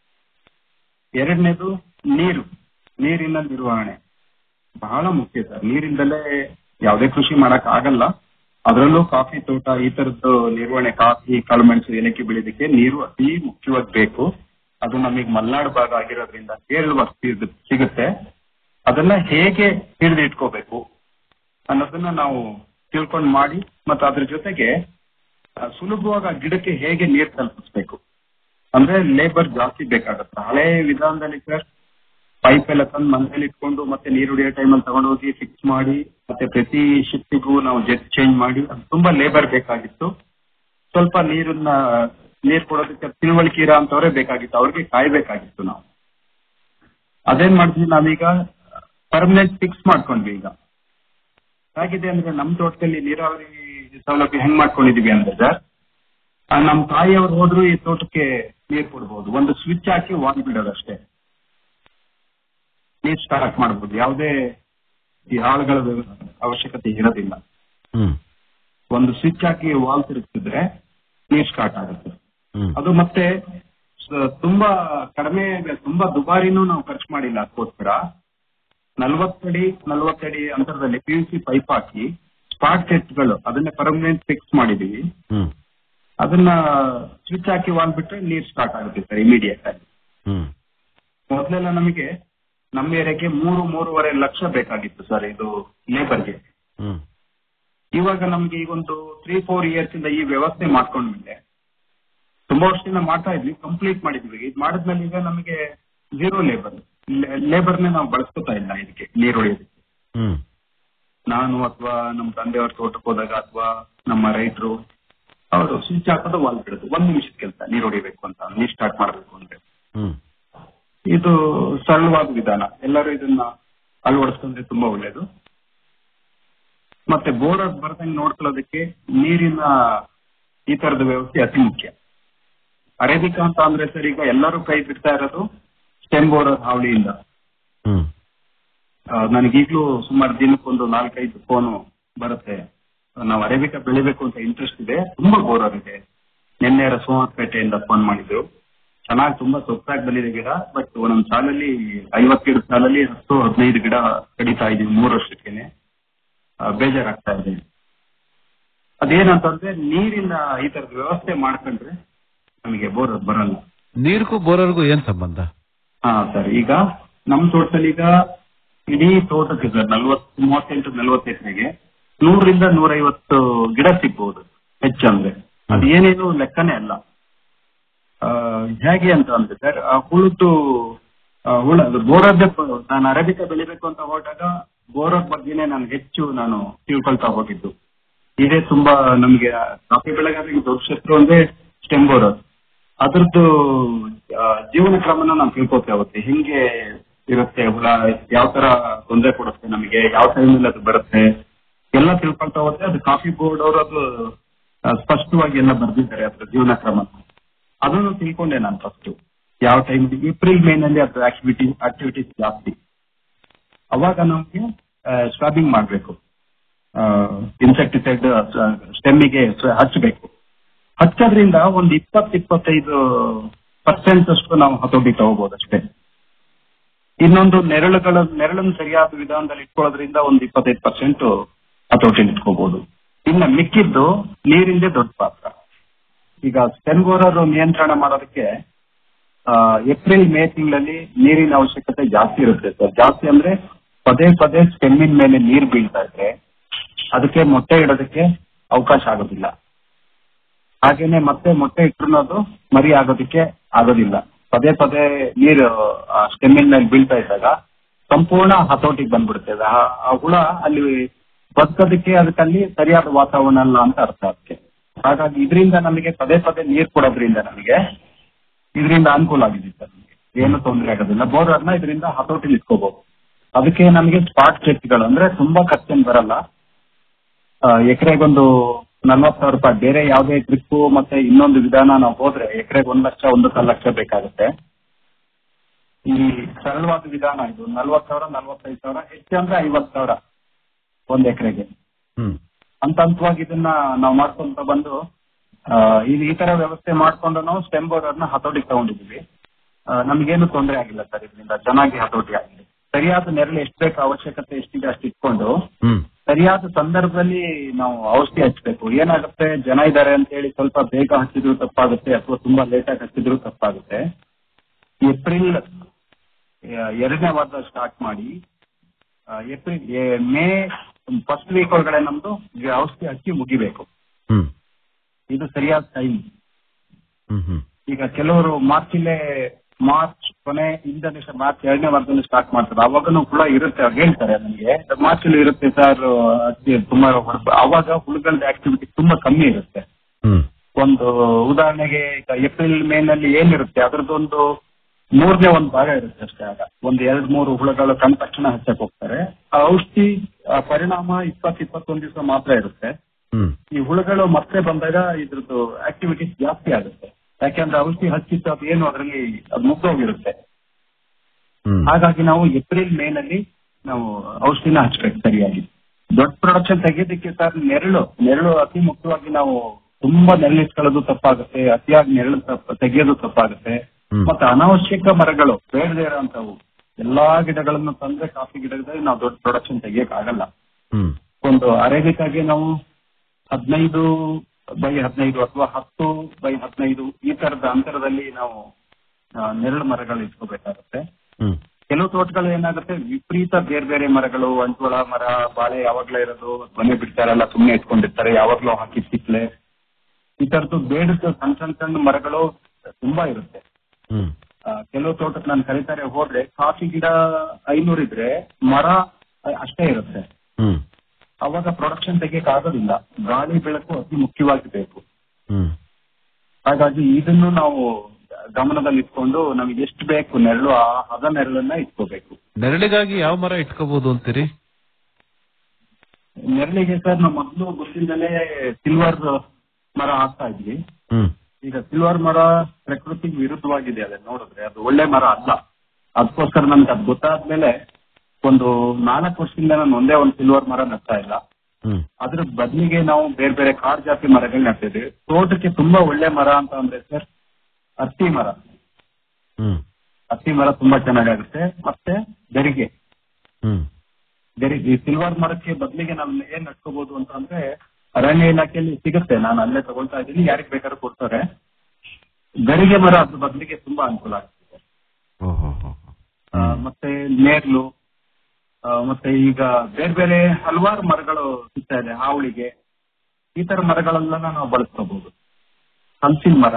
ಎರಡನೇದು ನೀರು ನೀರಿನ ನಿರ್ವಹಣೆ ಬಹಳ ಮುಖ್ಯ ಸರ್ ನೀರಿಂದಲೇ ಯಾವುದೇ ಕೃಷಿ ಮಾಡಕ್ ಆಗಲ್ಲ ಅದರಲ್ಲೂ ಕಾಫಿ ತೋಟ ಈ ತರದ್ದು ನಿರ್ವಹಣೆ ಕಾಫಿ ಕಾಳುಮೆಣಸು ಏಲಕ್ಕಿ ಬೆಳೆಯೋದಕ್ಕೆ ನೀರು ಅತಿ ಮುಖ್ಯವಾಗಿ ಬೇಕು ಅದು ನಮಗೆ ಮಲೆನಾಡು ಭಾಗ ಆಗಿರೋದ್ರಿಂದ ಹೇಳುವಷ್ಟು ಸಿಗ- ಸಿಗುತ್ತೆ ಅದನ್ನ ಹೇಗೆ ಹಿಡಿದಿಟ್ಕೋಬೇಕು ಅನ್ನೋದನ್ನ ನಾವು ತಿಳ್ಕೊಂಡು ಮಾಡಿ ಮತ್ತೆ ಅದ್ರ ಜೊತೆಗೆ ಆ, ಸುಲಭವಾಗಿ ಆ ಗಿಡಕ್ಕೆ ಹೇಗೆ ನೀರು ತಲುಪಿಸ್ಬೇಕು ಅಂದ್ರೆ ಲೇಬರ್ ಜಾಸ್ತಿ ಬೇಕಾಗುತ್ತೆ ಹಳೆ ವಿಧಾನದಲ್ಲಿ ಸರ್ ಪೈಪ್ ಎಲ್ಲ ತಂದು ಮನೇಲಿ ಇಟ್ಕೊಂಡು ಮತ್ತೆ ನೀರು ಹೊಡಿಯೋ ಟೈಮಲ್ಲಿ ತಗೊಂಡೋಗಿ ಫಿಕ್ಸ್ ಮಾಡಿ ಮತ್ತೆ ಪ್ರತಿ ಶಿಫ್ಟಿಗೂ ನಾವು ಜೆಟ್ ಚೇಂಜ್ ಮಾಡಿ ಅದು ತುಂಬಾ ಲೇಬರ್ ಬೇಕಾಗಿತ್ತು ಸ್ವಲ್ಪ ನೀರನ್ನ ನೀರು ಕೊಡೋದಕ್ಕೆ ತಿಳುವಳಿಕೆ ಇರೋ ಅಂತವ್ರೆ ಬೇಕಾಗಿತ್ತು ಅವ್ರಿಗೆ ಕಾಯ್ಬೇಕಾಗಿತ್ತು ನಾವು ಅದೇನ್ ಮಾಡಿದ್ವಿ ನಾವೀಗ ಪರ್ಮನೆಂಟ್ ಫಿಕ್ಸ್ ಮಾಡ್ಕೊಂಡ್ವಿ ಈಗ ಹೇಗಿದೆ ಅಂದ್ರೆ ನಮ್ ತೋಟದಲ್ಲಿ ನೀರಾವರಿ ಸೌಲಭ್ಯ ಹೆಂಗ್ ಮಾಡ್ಕೊಂಡಿದೀವಿ ಅಂದ್ರೆ ಸರ್ ಆ, ನಮ್ ತಾಯಿಯವ್ರು ಹೋದ್ರು ಈ ತೋಟಕ್ಕೆ ನೀರ್ ಕೊಡ್ಬೋದು ಒಂದು ಸ್ವಿಚ್ ಹಾಕಿ ವಾಲ್ ಬಿಡೋದಷ್ಟೇ ನೀರ್ ಸ್ಟಾರ್ಟ್ ಮಾಡ್ಬೋದು ಯಾವುದೇ ಈ ಆಳುಗಳ ವ್ಯವ- ಅವಶ್ಯಕತೆ ಇರೋದಿಲ್ಲ ಹ್ಮ್ ಒಂದು ಸ್ವಿಚ್ ಹಾಕಿ ವಾಲ್ ತಿರುಗಿಸಿದ್ರೆ ನೀರ್ ಸ್ಟಾರ್ಟ್ ಆಗುತ್ತೆ ಹ್ಮ್ ಅದು ಮತ್ತೆ ಸ- ತುಂಬಾ ಕಡಿಮೆ ತುಂಬಾ ದುಬಾರಿನೂ ನಾವು ಖರ್ಚು ಮಾಡಿಲ್ಲ ಅದಕ್ಕೋಸ್ಕರ ನಲ್ವತ್ತಡಿ ನಲ್ವತ್ತಡಿ ಅಂತರದಲ್ಲಿ ಪಿ ಯು ಸಿ ಪೈಪ್ ಹಾಕಿ ಸ್ಪಾಟ್ ಸೆಟ್ಗಳು ಅದನ್ನ ಪರ್ಮನೆಂಟ್ ಫಿಕ್ಸ್ ಮಾಡಿದೀವಿ ಹ್ಮ್ ಅದನ್ನ ಸ್ವಿಚ್ ಹಾಕಿ ವಾಲ್ ಬಿಟ್ರೆ ನೀರ್ ಸ್ಟಾರ್ಟ್ ಆಗುತ್ತೆ ಸರ್ ಇಮಿಡಿಯೇಟ್ ಆಗಿ ಹ್ಮ್ ಮೊದಲೆಲ್ಲ ನಮಗೆ ನಮ್ಮ ಏರಿಯಾಕ್ಕೆ ಮೂರು ಮೂರುವರೆ ಲಕ್ಷ ಬೇಕಾಗಿತ್ತು ಸರ್ ಇದು ಲೇಬರ್ಗೆ ಹ್ಮ್ ಇವಾಗ ನಮ್ಗೆ ಈಗ ಒಂದು ತ್ರೀ ಫೋರ್ ಇಯರ್ಸ್ ಇಂದ ಈ ವ್ಯವಸ್ಥೆ ಮಾಡ್ಕೊಂಡ್ಮೇಲೆ ತುಂಬಾ ವರ್ಷದಿಂದ ಮಾಡ್ತಾ ಇದ್ವಿ ಕಂಪ್ಲೀಟ್ ಮಾಡಿದ್ವಿ ಇದು ಮಾಡಿದ್ಮೇಲೆ ಈಗ ನಮಗೆ ಜೀರೋ ಲೇಬರ್ ಲೇಬರ್ನೇ ನಾವು ಬಳಸ್ಕೊತಾ ಇಲ್ಲ ಇದಕ್ಕೆ ನೀರು ಹೊಡೆಯೋದಕ್ಕೆ ಹ್ಮ್ ನಾನು ಅಥವಾ ನಮ್ಮ ತಂದೆಯವ್ರ ತೋಟಕ್ಕೆ ಹೋದಾಗ ಅಥವಾ ನಮ್ಮ ರೈತರು ಅವರು ಸ್ವಿಚ್ ಹಾಕೋದು ವಾಲ್ ಬಿಡೋದು ಒಂದ್ ನಿಮಿಷದ ಕೆಲಸ ನೀರು ಹೊಡಿಬೇಕು ಅಂತ ನೀರ್ ಸ್ಟಾರ್ಟ್ ಮಾಡಬೇಕು ಅಂದ್ರೆ ಹ್ಮ್ ಇದು ಸರಳವಾದ ವಿಧಾನ ಎಲ್ಲರೂ ಇದನ್ನ ಅಳವಡಿಸ್ಕೊಂಡ್ರೆ ತುಂಬಾ ಒಳ್ಳೇದು ಮತ್ತೆ ಬೋರ್ ಬರ್ದಂಗೆ ನೋಡ್ಕೊಳ್ಳೋದಕ್ಕೆ ನೀರಿನ ಈ ತರದ ವ್ಯವಸ್ಥೆ ಅತಿ ಮುಖ್ಯ ಅರೇಬಿಕಾ ಅಂತ ಅಂದ್ರೆ ಸರ್ ಈಗ ಎಲ್ಲರೂ ಕೈ ಬಿಡ್ತಾ ಇರೋದು ಸ್ಟೆಮ್ ಬೋರರ್ ಹಾವಳಿಯಿಂದ ಹ್ಮ್ ಆ, ನನಗೀಗ್ಲೂ ಸುಮಾರು ದಿನಕ್ಕೊಂದು ನಾಲ್ಕೈದು ಫೋನು ಬರುತ್ತೆ ನಾವು ಅರೇಬಿಕಾ ಬೆಳಿಬೇಕು ಅಂತ ಇಂಟ್ರೆಸ್ಟ್ ಇದೆ ತುಂಬಾ ಬೋರರ್ ಇದೆ ನಿನ್ನೆ ಸೋಮಪೇಟೆಯಿಂದ ಫೋನ್ ಮಾಡಿದ್ರು ಚೆನ್ನಾಗಿ ತುಂಬಾ ಸೊತ್ತಾಗಿ ಬಂದಿದೆ ಗಿಡ ಬಟ್ ಒಂದೊಂದು ಸಾಲಲ್ಲಿ ಐವತ್ತೆರಡು ಸಾಲಲ್ಲಿ ಹತ್ತು ಹದಿನೈದು ಗಿಡ ಕಡಿತಾ ಇದೀವಿ ಮೂರು ವರ್ಷಕ್ಕೇನೆ ಆ, ಬೇಜಾರಾಗ್ತಾ ಇದೆ ಅದೇನಂತಂದ್ರೆ ನೀರಿನ ಈ ತರದ ವ್ಯವಸ್ಥೆ ಮಾಡ್ಕೊಂಡ್ರೆ ನಮಗೆ ಬೋರ್ ಬರಲ್ಲ ನೀರ್ಗೂ ಬೋರರ್ಗೂ ಏನ್ ಸಂಬಂಧ ಹಾ ಸರ್ ಈಗ ನಮ್ ತೋಟದಲ್ಲಿ ಈಗ ಇಡೀ ತೋಟಕ್ಕೆ ಸರ್ ನಲ್ವತ್ತು ಮೂವತ್ತೆಂಟು ನಲ್ವತ್ತು ಎಕರೆಗೆ ನೂರರಿಂದ ನೂರೈವತ್ತು ಗಿಡ ಸಿಗ್ಬಹುದು ಹೆಚ್ಚಂದ್ರೆ ಅದು ಏನೇನು ಲೆಕ್ಕನೇ ಅಲ್ಲ ಆ, ಹೇಗೆ ಅಂತ ಅಂದ್ರೆ ಸರ್ ಆ ಹುಳುದು ಆ, ಹುಳ ಬೋರದ್ದೇ ನಾನು ಅರೇಬಿಕಾ ಬೆಳಿಬೇಕು ಅಂತ ಹೊರಟಾಗ ಬೋರರ್ ಬಗ್ಗೆನೇ ನಾನು ಹೆಚ್ಚು ನಾನು ತಿಳ್ಕೊಳ್ತಾ ಹೋಗಿದ್ದು ಇದೇ ತುಂಬಾ ನಮ್ಗೆ ಕಾಫಿ ಬೆಳೆಗಾರರಿಗೆ ದೊಡ್ಡ ಶತ್ರು ಅಂದ್ರೆ ಸ್ಟೆಮ್ ಬೋರರ್ ಅದ್ರದ್ದು ಆ, ಜೀವನ ಕ್ರಮನ ನಾವು ತಿಳ್ಕೊತೇವತ್ತೆ ಹಿಂಗೆ ಇರುತ್ತೆ ಹುಳ ಯಾವ ತರ ತೊಂದರೆ ಕೊಡುತ್ತೆ ನಮಗೆ ಯಾವ ಟೈಮಲ್ಲಿ ಅದು ಬರುತ್ತೆ ಎಲ್ಲ ತಿಳ್ಕೊಳ್ತಾ ಹೋದ್ರೆ ಅದು ಕಾಫಿ ಬೋರ್ಡ್ ಅವರು ಅದು ಆ, ಸ್ಪಷ್ಟವಾಗಿ ಎಲ್ಲ ಬರ್ದಿದ್ದಾರೆ ಅದ್ರ ಜೀವನ ಕ್ರಮ ಅದನ್ನು ತಿಳ್ಕೊಂಡೆ ನಾನು ಫಸ್ಟ್ ಯಾವ ಟೈಮ್ ಏಪ್ರಿಲ್ ಮೇ ನಲ್ಲಿ ಅದ್ರ ಆಕ್ಟಿವಿಟಿ ಆಕ್ಟಿವಿಟೀಸ್ ಜಾಸ್ತಿ ಅವಾಗ ನಮ್ಗೆ ಸ್ವಾಬಿಂಗ್ ಮಾಡಬೇಕು ಇನ್ಸೆಕ್ಟಿಸೈಡ್ ಸ್ಟೆಮ್ಮಿಗೆ ಹಚ್ಚಬೇಕು ಹಚ್ಚೋದ್ರಿಂದ ಒಂದು ಇಪ್ಪತ್ತು ಇಪ್ಪತ್ತೈದು ಪರ್ಸೆಂಟ್ ಅಷ್ಟು ನಾವು ಹತೋಟಿ ತಗೋಬಹುದು ಅಷ್ಟೇ ಇನ್ನೊಂದು ನೆರಳುಗಳ ನೆರಳನ್ನು ಸರಿಯಾದ ವಿಧಾನದಲ್ಲಿ ಇಟ್ಕೊಳ್ಳೋದ್ರಿಂದ ಒಂದು ಇಪ್ಪತ್ತೈದು ಪರ್ಸೆಂಟ್ ಹತೋಟಿ ಇಟ್ಕೋಬಹುದು ಇನ್ನು ಮಿಕ್ಕಿದ್ದು ನೀರಿಂದೇ ದೊಡ್ಡ ಪಾತ್ರ ಈಗ ಸ್ಟೆನ್ಗೋರರ್ ನಿಯಂತ್ರಣ ಮಾಡೋದಕ್ಕೆ ಆ, ಏಪ್ರಿಲ್ ಮೇ ತಿಂಗಳಲ್ಲಿ ನೀರಿನ ಅವಶ್ಯಕತೆ ಜಾಸ್ತಿ ಇರುತ್ತೆ ಸರ್ ಜಾಸ್ತಿ ಅಂದ್ರೆ ಪದೇ ಪದೇ ಸ್ಟೆಮ್ಮಿನ ಮೇಲೆ ನೀರು ಬೀಳ್ತಾ ಇದ್ರೆ ಅದಕ್ಕೆ ಮೊಟ್ಟೆ ಇಡೋದಕ್ಕೆ ಅವಕಾಶ ಆಗೋದಿಲ್ಲ ಹಾಗೇನೆ ಮತ್ತೆ ಮೊಟ್ಟೆ ಇಟ್ರು ಅದು ಮರಿ ಆಗೋದಕ್ಕೆ ಆಗೋದಿಲ್ಲ ಪದೇ ಪದೇ ನೀರು ಸ್ಟೆಮ್ಮಿನ ಮೇಲೆ ಬೀಳ್ತಾ ಇದ್ದಾಗ ಸಂಪೂರ್ಣ ಹತೋಟಿಗೆ ಬಂದ್ಬಿಡುತ್ತೆ ಅದು. ಆ ಆ ಹುಳ ಅಲ್ಲಿ ಬದುಕೋದಕ್ಕೆ ಅದಕ್ಕಲ್ಲಿ ಸರಿಯಾದ ವಾತಾವರಣ ಅಲ್ಲ ಅಂತ ಅರ್ಥ ಅದಕ್ಕೆ ಹಾಗಾಗಿ ಇದರಿಂದ ನಮಗೆ ಪದೇ ಪದೇ ನೀರು ಕೊಡೋದ್ರಿಂದ ನಮಗೆ ಇದರಿಂದ ಅನುಕೂಲ ಆಗಿದೆ ಸರ್ ನಮಗೆ ಏನು ತೊಂದರೆ ಆಗೋದಿಲ್ಲ ಬೋರ್ನ ಇದರಿಂದ ಹತೋಟಿಲಿ ಇಟ್ಕೋಬಹುದು ಅದಕ್ಕೆ ನಮಗೆ ಸ್ಪಾಟ್ ಚೆಕ್ಗಳು ಅಂದ್ರೆ ತುಂಬಾ ಖರ್ಚೇನು ಬರಲ್ಲ ಎಕರೆಗೊಂದು ನಲ್ವತ್ತು ಸಾವಿರ ರೂಪಾಯಿ ಬೇರೆ ಯಾವುದೇ ಟ್ರಿಪ್ಪು ಮತ್ತೆ ಇನ್ನೊಂದು ವಿಧಾನ ನಾವು ಹೋದ್ರೆ ಎಕರೆಗೆ ಒಂದ್ ಲಕ್ಷ ಒಂದು ಕಾಲು ಲಕ್ಷ ಬೇಕಾಗುತ್ತೆ ಈ ಸರಳವಾದ ವಿಧಾನ ಇದು ನಲ್ವತ್ತು ಸಾವಿರ ನಲ್ವತ್ತೈದು ಸಾವಿರ ಹೆಚ್ಚು ಅಂದ್ರೆ ಐವತ್ತು ಸಾವಿರ ಒಂದ್ ಎಕರೆಗೆ ಹ್ಮ್ ಹಂತ ಹಂತವಾಗಿ ಇದನ್ನ ನಾವು ಮಾಡ್ಕೊಂತ ಬಂದು ಆ, ಇದು ಈ ತರ ವ್ಯವಸ್ಥೆ ಮಾಡ್ಕೊಂಡು ನಾವು ಸ್ಟೆಮ್ ಬೋರ್ಡರ್ನ ಹತೋಟಿಗೆ ತಗೊಂಡಿದ್ದೀವಿ ಆ, ನಮ್ಗೇನು ತೊಂದರೆ ಆಗಿಲ್ಲ ಸರ್ ಇದರಿಂದ ಚೆನ್ನಾಗಿ ಹತೋಟಿ ಆಗಿದೆ ಸರಿಯಾದ ನೆರಳು ಎಷ್ಟು ಬೇಕು ಅವಶ್ಯಕತೆ ಎಷ್ಟಿದೆ ಅಷ್ಟು ಇಟ್ಕೊಂಡು ಹ್ಮ್ ಸರಿಯಾದ ಸಂದರ್ಭದಲ್ಲಿ ನಾವು ಔಷಧಿ ಹಚ್ಚಬೇಕು ಏನಾಗುತ್ತೆ ಜನ ಇದ್ದಾರೆ ಅಂತ ಹೇಳಿ ಸ್ವಲ್ಪ ಬೇಗ ಹಚ್ಚಿದ್ರು ತಪ್ಪಾಗುತ್ತೆ ಅಥವಾ ತುಂಬಾ ಲೇಟ್ ಆಗಿ ಹಚ್ಚಿದ್ರು ತಪ್ಪಾಗುತ್ತೆ ಏಪ್ರಿಲ್ ಆ, ಎರಡನೇ ವಾರದ ಸ್ಟಾರ್ಟ್ ಮಾಡಿ ಆ, ಏಪ್ರಿಲ್ ಏ- ಮೇ ಫಸ್ಟ್ ವೀಕ್ ಒಳಗಡೆ ನಮ್ದು ಈ ಔಷಧಿ ಹಚ್ಚಿ ಮುಗಿಬೇಕು ಹ್ಮ್ ಇದು ಸರಿಯಾದ ಟೈಮ್ ಹ್ಮ್ ಹ್ಮ್ ಈಗ ಕೆಲವರು ಮಾರ್ಚಿಲ್ಲೇ ಮಾರ್ಚ್ ಕೊನೆ ಇಂಡೋನೇಷ್ಯಾ ಮಾರ್ಚ್ ಎರಡನೇ ವಾರದಲ್ಲಿ ಸ್ಟಾರ್ಟ್ ಮಾಡ್ತಾರೆ ಅವಾಗನು ಹುಳ ಇರುತ್ತೆ ಅವ್ರು ಹೇಳ್ತಾರೆ ನನಗೆ ಮಾರ್ಚ್ ಅಲ್ಲಿ ಇರುತ್ತೆ ಸರ್ ತುಂಬಾ ಹೊಡ್- ಅವಾಗ ಹುಳುಗಳದ ಆಕ್ಟಿವಿಟಿ ತುಂಬಾ ಕಮ್ಮಿ ಇರುತ್ತೆ ಹ್ಮ್ ಒಂದು ಉದಾಹರಣೆಗೆ ಈಗ ಏಪ್ರಿಲ್ ಮೇ ನಲ್ಲಿ ಏನಿರುತ್ತೆ ಅದರದ್ದೊಂದು ಮೂರನೇ ಒಂದು ಭಾಗ ಇರುತ್ತೆ ಅಷ್ಟೇ ಆಗ ಒಂದು ಎರಡ್ ಮೂರು ಹುಳುಗಳು ಕಂಡ ತಕ್ಷಣ ಹಚ್ಚಕ್ ಹೋಗ್ತಾರೆ ಆ ಔಷಧಿ ಆ ಪರಿಣಾಮ ಇಪ್ಪತ್ತು ಇಪ್ಪತ್ತೊಂದು ದಿವಸ ಮಾತ್ರ ಇರುತ್ತೆ ಹ್ಮ್ ಈ ಹುಳುಗಳು ಮತ್ತೆ ಬಂದಾಗ ಇದ್ರದ್ದು ಆಕ್ಟಿವಿಟೀಸ್ ಜಾಸ್ತಿ ಆಗುತ್ತೆ ಯಾಕೆಂದ್ರೆ ಔಷಧಿ ಹಚ್ಚಿತ್ತು ಅದು ಏನು ಅದರಲ್ಲಿ ಅದು ಮುಗ್ದೋಗಿರುತ್ತೆ ಹ್ಮ್ ಹಾಗಾಗಿ ನಾವು ಏಪ್ರಿಲ್ ಮೇ ನಲ್ಲಿ ನಾವು ಔಷಧಿನ ಹಚ್ಬೇಕು ಸರಿಯಾಗಿ ದೊಡ್ಡ ಪ್ರೊಡಕ್ಷನ್ ತೆಗೆಯೋದಕ್ಕೆ ಸರ್ ನೆರಳು ನೆರಳು ಅತಿ ಮುಖ್ಯವಾಗಿ ನಾವು ತುಂಬಾ ನೆರಳಿಟ್ಕೊಳ್ಳೋದು ತಪ್ಪಾಗುತ್ತೆ ಅತಿಯಾಗಿ ನೆರಳು ತಪ್ಪ ತೆಗೆಯೋದು ತಪ್ಪಾಗುತ್ತೆ ಹ್ಮ್. ಮತ್ತೆ ಅನಾವಶ್ಯಕ ಮರಗಳು ಬೇಡದೇ ಇರೋಂಥವು ಎಲ್ಲಾ ಗಿಡಗಳನ್ನು ತಂದ್ರೆ ಕಾಫಿ ಗಿಡದಲ್ಲಿ ನಾವು ದೊಡ್ಡ ಪ್ರೊಡಕ್ಷನ್ ತೆಗಿಯಕ್ ಆಗಲ್ಲ ಹ್ಮ್ ಒಂದು ಅರೇಬಿಕಾಗೆ ನಾವು ಹದಿನೈದು ಬೈ ಹದಿನೈದು ಅಥವಾ ಹತ್ತು ಬೈ ಹದಿನೈದು ಈ ತರದ ಅಂತರದಲ್ಲಿ ನಾವು ಆ, ನೆರಳು ಮರಗಳು ಇಟ್ಕೋಬೇಕಾಗುತ್ತೆ ಹ್ಮ್ ಕೆಲವು ತೋಟಗಳು ಏನಾಗುತ್ತೆ ವಿಪರೀತ ಬೇರೆ ಬೇರೆ ಮರಗಳು ಅಂಟ್ವಳ ಮರ ಬಾಳೆ ಯಾವಾಗ್ಲೂ ಇರೋದು ಮನೆ ಬಿಡ್ತಾರಲ್ಲ ಸುಮ್ಮನೆ ಇಟ್ಕೊಂಡಿರ್ತಾರೆ ಯಾವಾಗ್ಲೂ ಹಾಕಿ ಸಿಕ್ಲೆ ಈ ತರದ್ದು ಬೇಡದ ಸಣ್ಣ ಸಣ್ಣ ಸಣ್ಣ ಮರಗಳು ತುಂಬಾ ಇರುತ್ತೆ ಹ್ಮ್ ಆ, ಕೆಲವು ತೋಟಕ್ಕೆ ನಾನು ಕರೀತಾರೆ ಹೋದ್ರೆ ಕಾಫಿ ಗಿಡ ಐನೂರು ಇದ್ರೆ ಮರ ಅ- ಅಷ್ಟೇ ಇರುತ್ತೆ ಹ್ಮ್ ಅವಾಗ ಪ್ರೊಡಕ್ಷನ್ ತೆಗಿಯಕ್ ಆಗೋದಿಲ್ಲ ಗಾಳಿ ಬೆಳಕು ಅತಿ ಮುಖ್ಯವಾಗಿ ಬೇಕು ಹ್ಮ್ ಹಾಗಾಗಿ ಇದನ್ನು ನಾವು ಗಮನದಲ್ಲಿ ಇಟ್ಕೊಂಡು ನಮಗೆ ಎಷ್ಟು ಬೇಕು ನೆರಳು ಆ ಹದ ನೆರಳನ್ನ ಇಟ್ಕೋಬೇಕು ನೆರಳಿಗಾಗಿ ಯಾವ ಮರ ಇಟ್ಕೋಬಹುದು ಅಂತೀರಿ ನೆರಳಿಗೆ ಸರ್ ನಾವು ಮೊದಲು ಗೊತ್ತಿಲ್ಲದಲೇ ಸಿಲ್ವರ್ ಮರ ಹಾಕ್ತಾ ಇದ್ವಿ ಹ್ಮ್ ಈಗ ಸಿಲ್ವರ್ ಮರ ಪ್ರಕೃತಿಗೆ ವಿರುದ್ಧವಾಗಿದೆ ಅದನ್ನ ನೋಡಿದ್ರೆ ಅದು ಒಳ್ಳೆ ಮರ ಅಲ್ಲ ಅದಕ್ಕೋಸ್ಕರ ನನ್ಗೆ ಅದು ಗೊತ್ತಾದ್ಮೇಲೆ ಒಂದು ನಾಲ್ಕು ವರ್ಷದಿಂದ ನಾನು ಒಂದೇ ಒಂದು ಸಿಲ್ವರ್ ಮರ ನೆಡ್ತಾ ಇಲ್ಲ ಹ್ಮ್ ಅದ್ರ ಬದಲಿಗೆ ನಾವು ಬೇರೆ ಬೇರೆ ಕಾಡು ಜಾತಿ ಮರಗಳು ನೆಡ್ತಿದ್ವಿ ತೋಟಕ್ಕೆ ತುಂಬಾ ಒಳ್ಳೆ ಮರ ಅಂತ ಅಂದ್ರೆ ಸರ್ ಹತ್ತಿ ಮರ ಹ್ಮ್ ಹತ್ತಿ ಮರ ತುಂಬಾ ಚೆನ್ನಾಗಾಗುತ್ತೆ ಮತ್ತೆ ಗರಿಗೆ ಹ್ಮ್ ಗರಿ ಈ ಸಿಲ್ವರ್ ಮರಕ್ಕೆ ಬದಲಿಗೆ ನಾವು ಏನ್ ನಡ್ಕೋಬಹುದು ಅಂತ ಅಂದ್ರೆ ಅರಣ್ಯ ಇಲಾಖೆಯಲ್ಲಿ ಸಿಗುತ್ತೆ ನಾನು ಅಲ್ಲೇ ತಗೊಳ್ತಾ ಇದ್ದೀನಿ ಯಾರಿಗೆ ಬೇಕಾದ್ರೂ ಕೊಡ್ತಾರೆ ಗರಿಗೆ ಮರ ಅದ್ರ ಬದಲಿಗೆ ತುಂಬಾ ಅನುಕೂಲ ಆಗ್ತಿದೆ ಓಹೋ ಹೋ ಆ, ಮತ್ತೆ ನೇರ್ಲು ಆ, ಮತ್ತೆ ಈಗ ಬೇರೆ ಬೇರೆ ಹಲವಾರು ಮರಗಳು ಸಿಗ್ತಾ ಇದೆ ಹಾವಳಿಗೆ ಈ ತರ ಮರಗಳೆಲ್ಲ ನಾವು ಬಳಸ್ಕೋಬಹುದು ಹಲಸಿನ ಮರ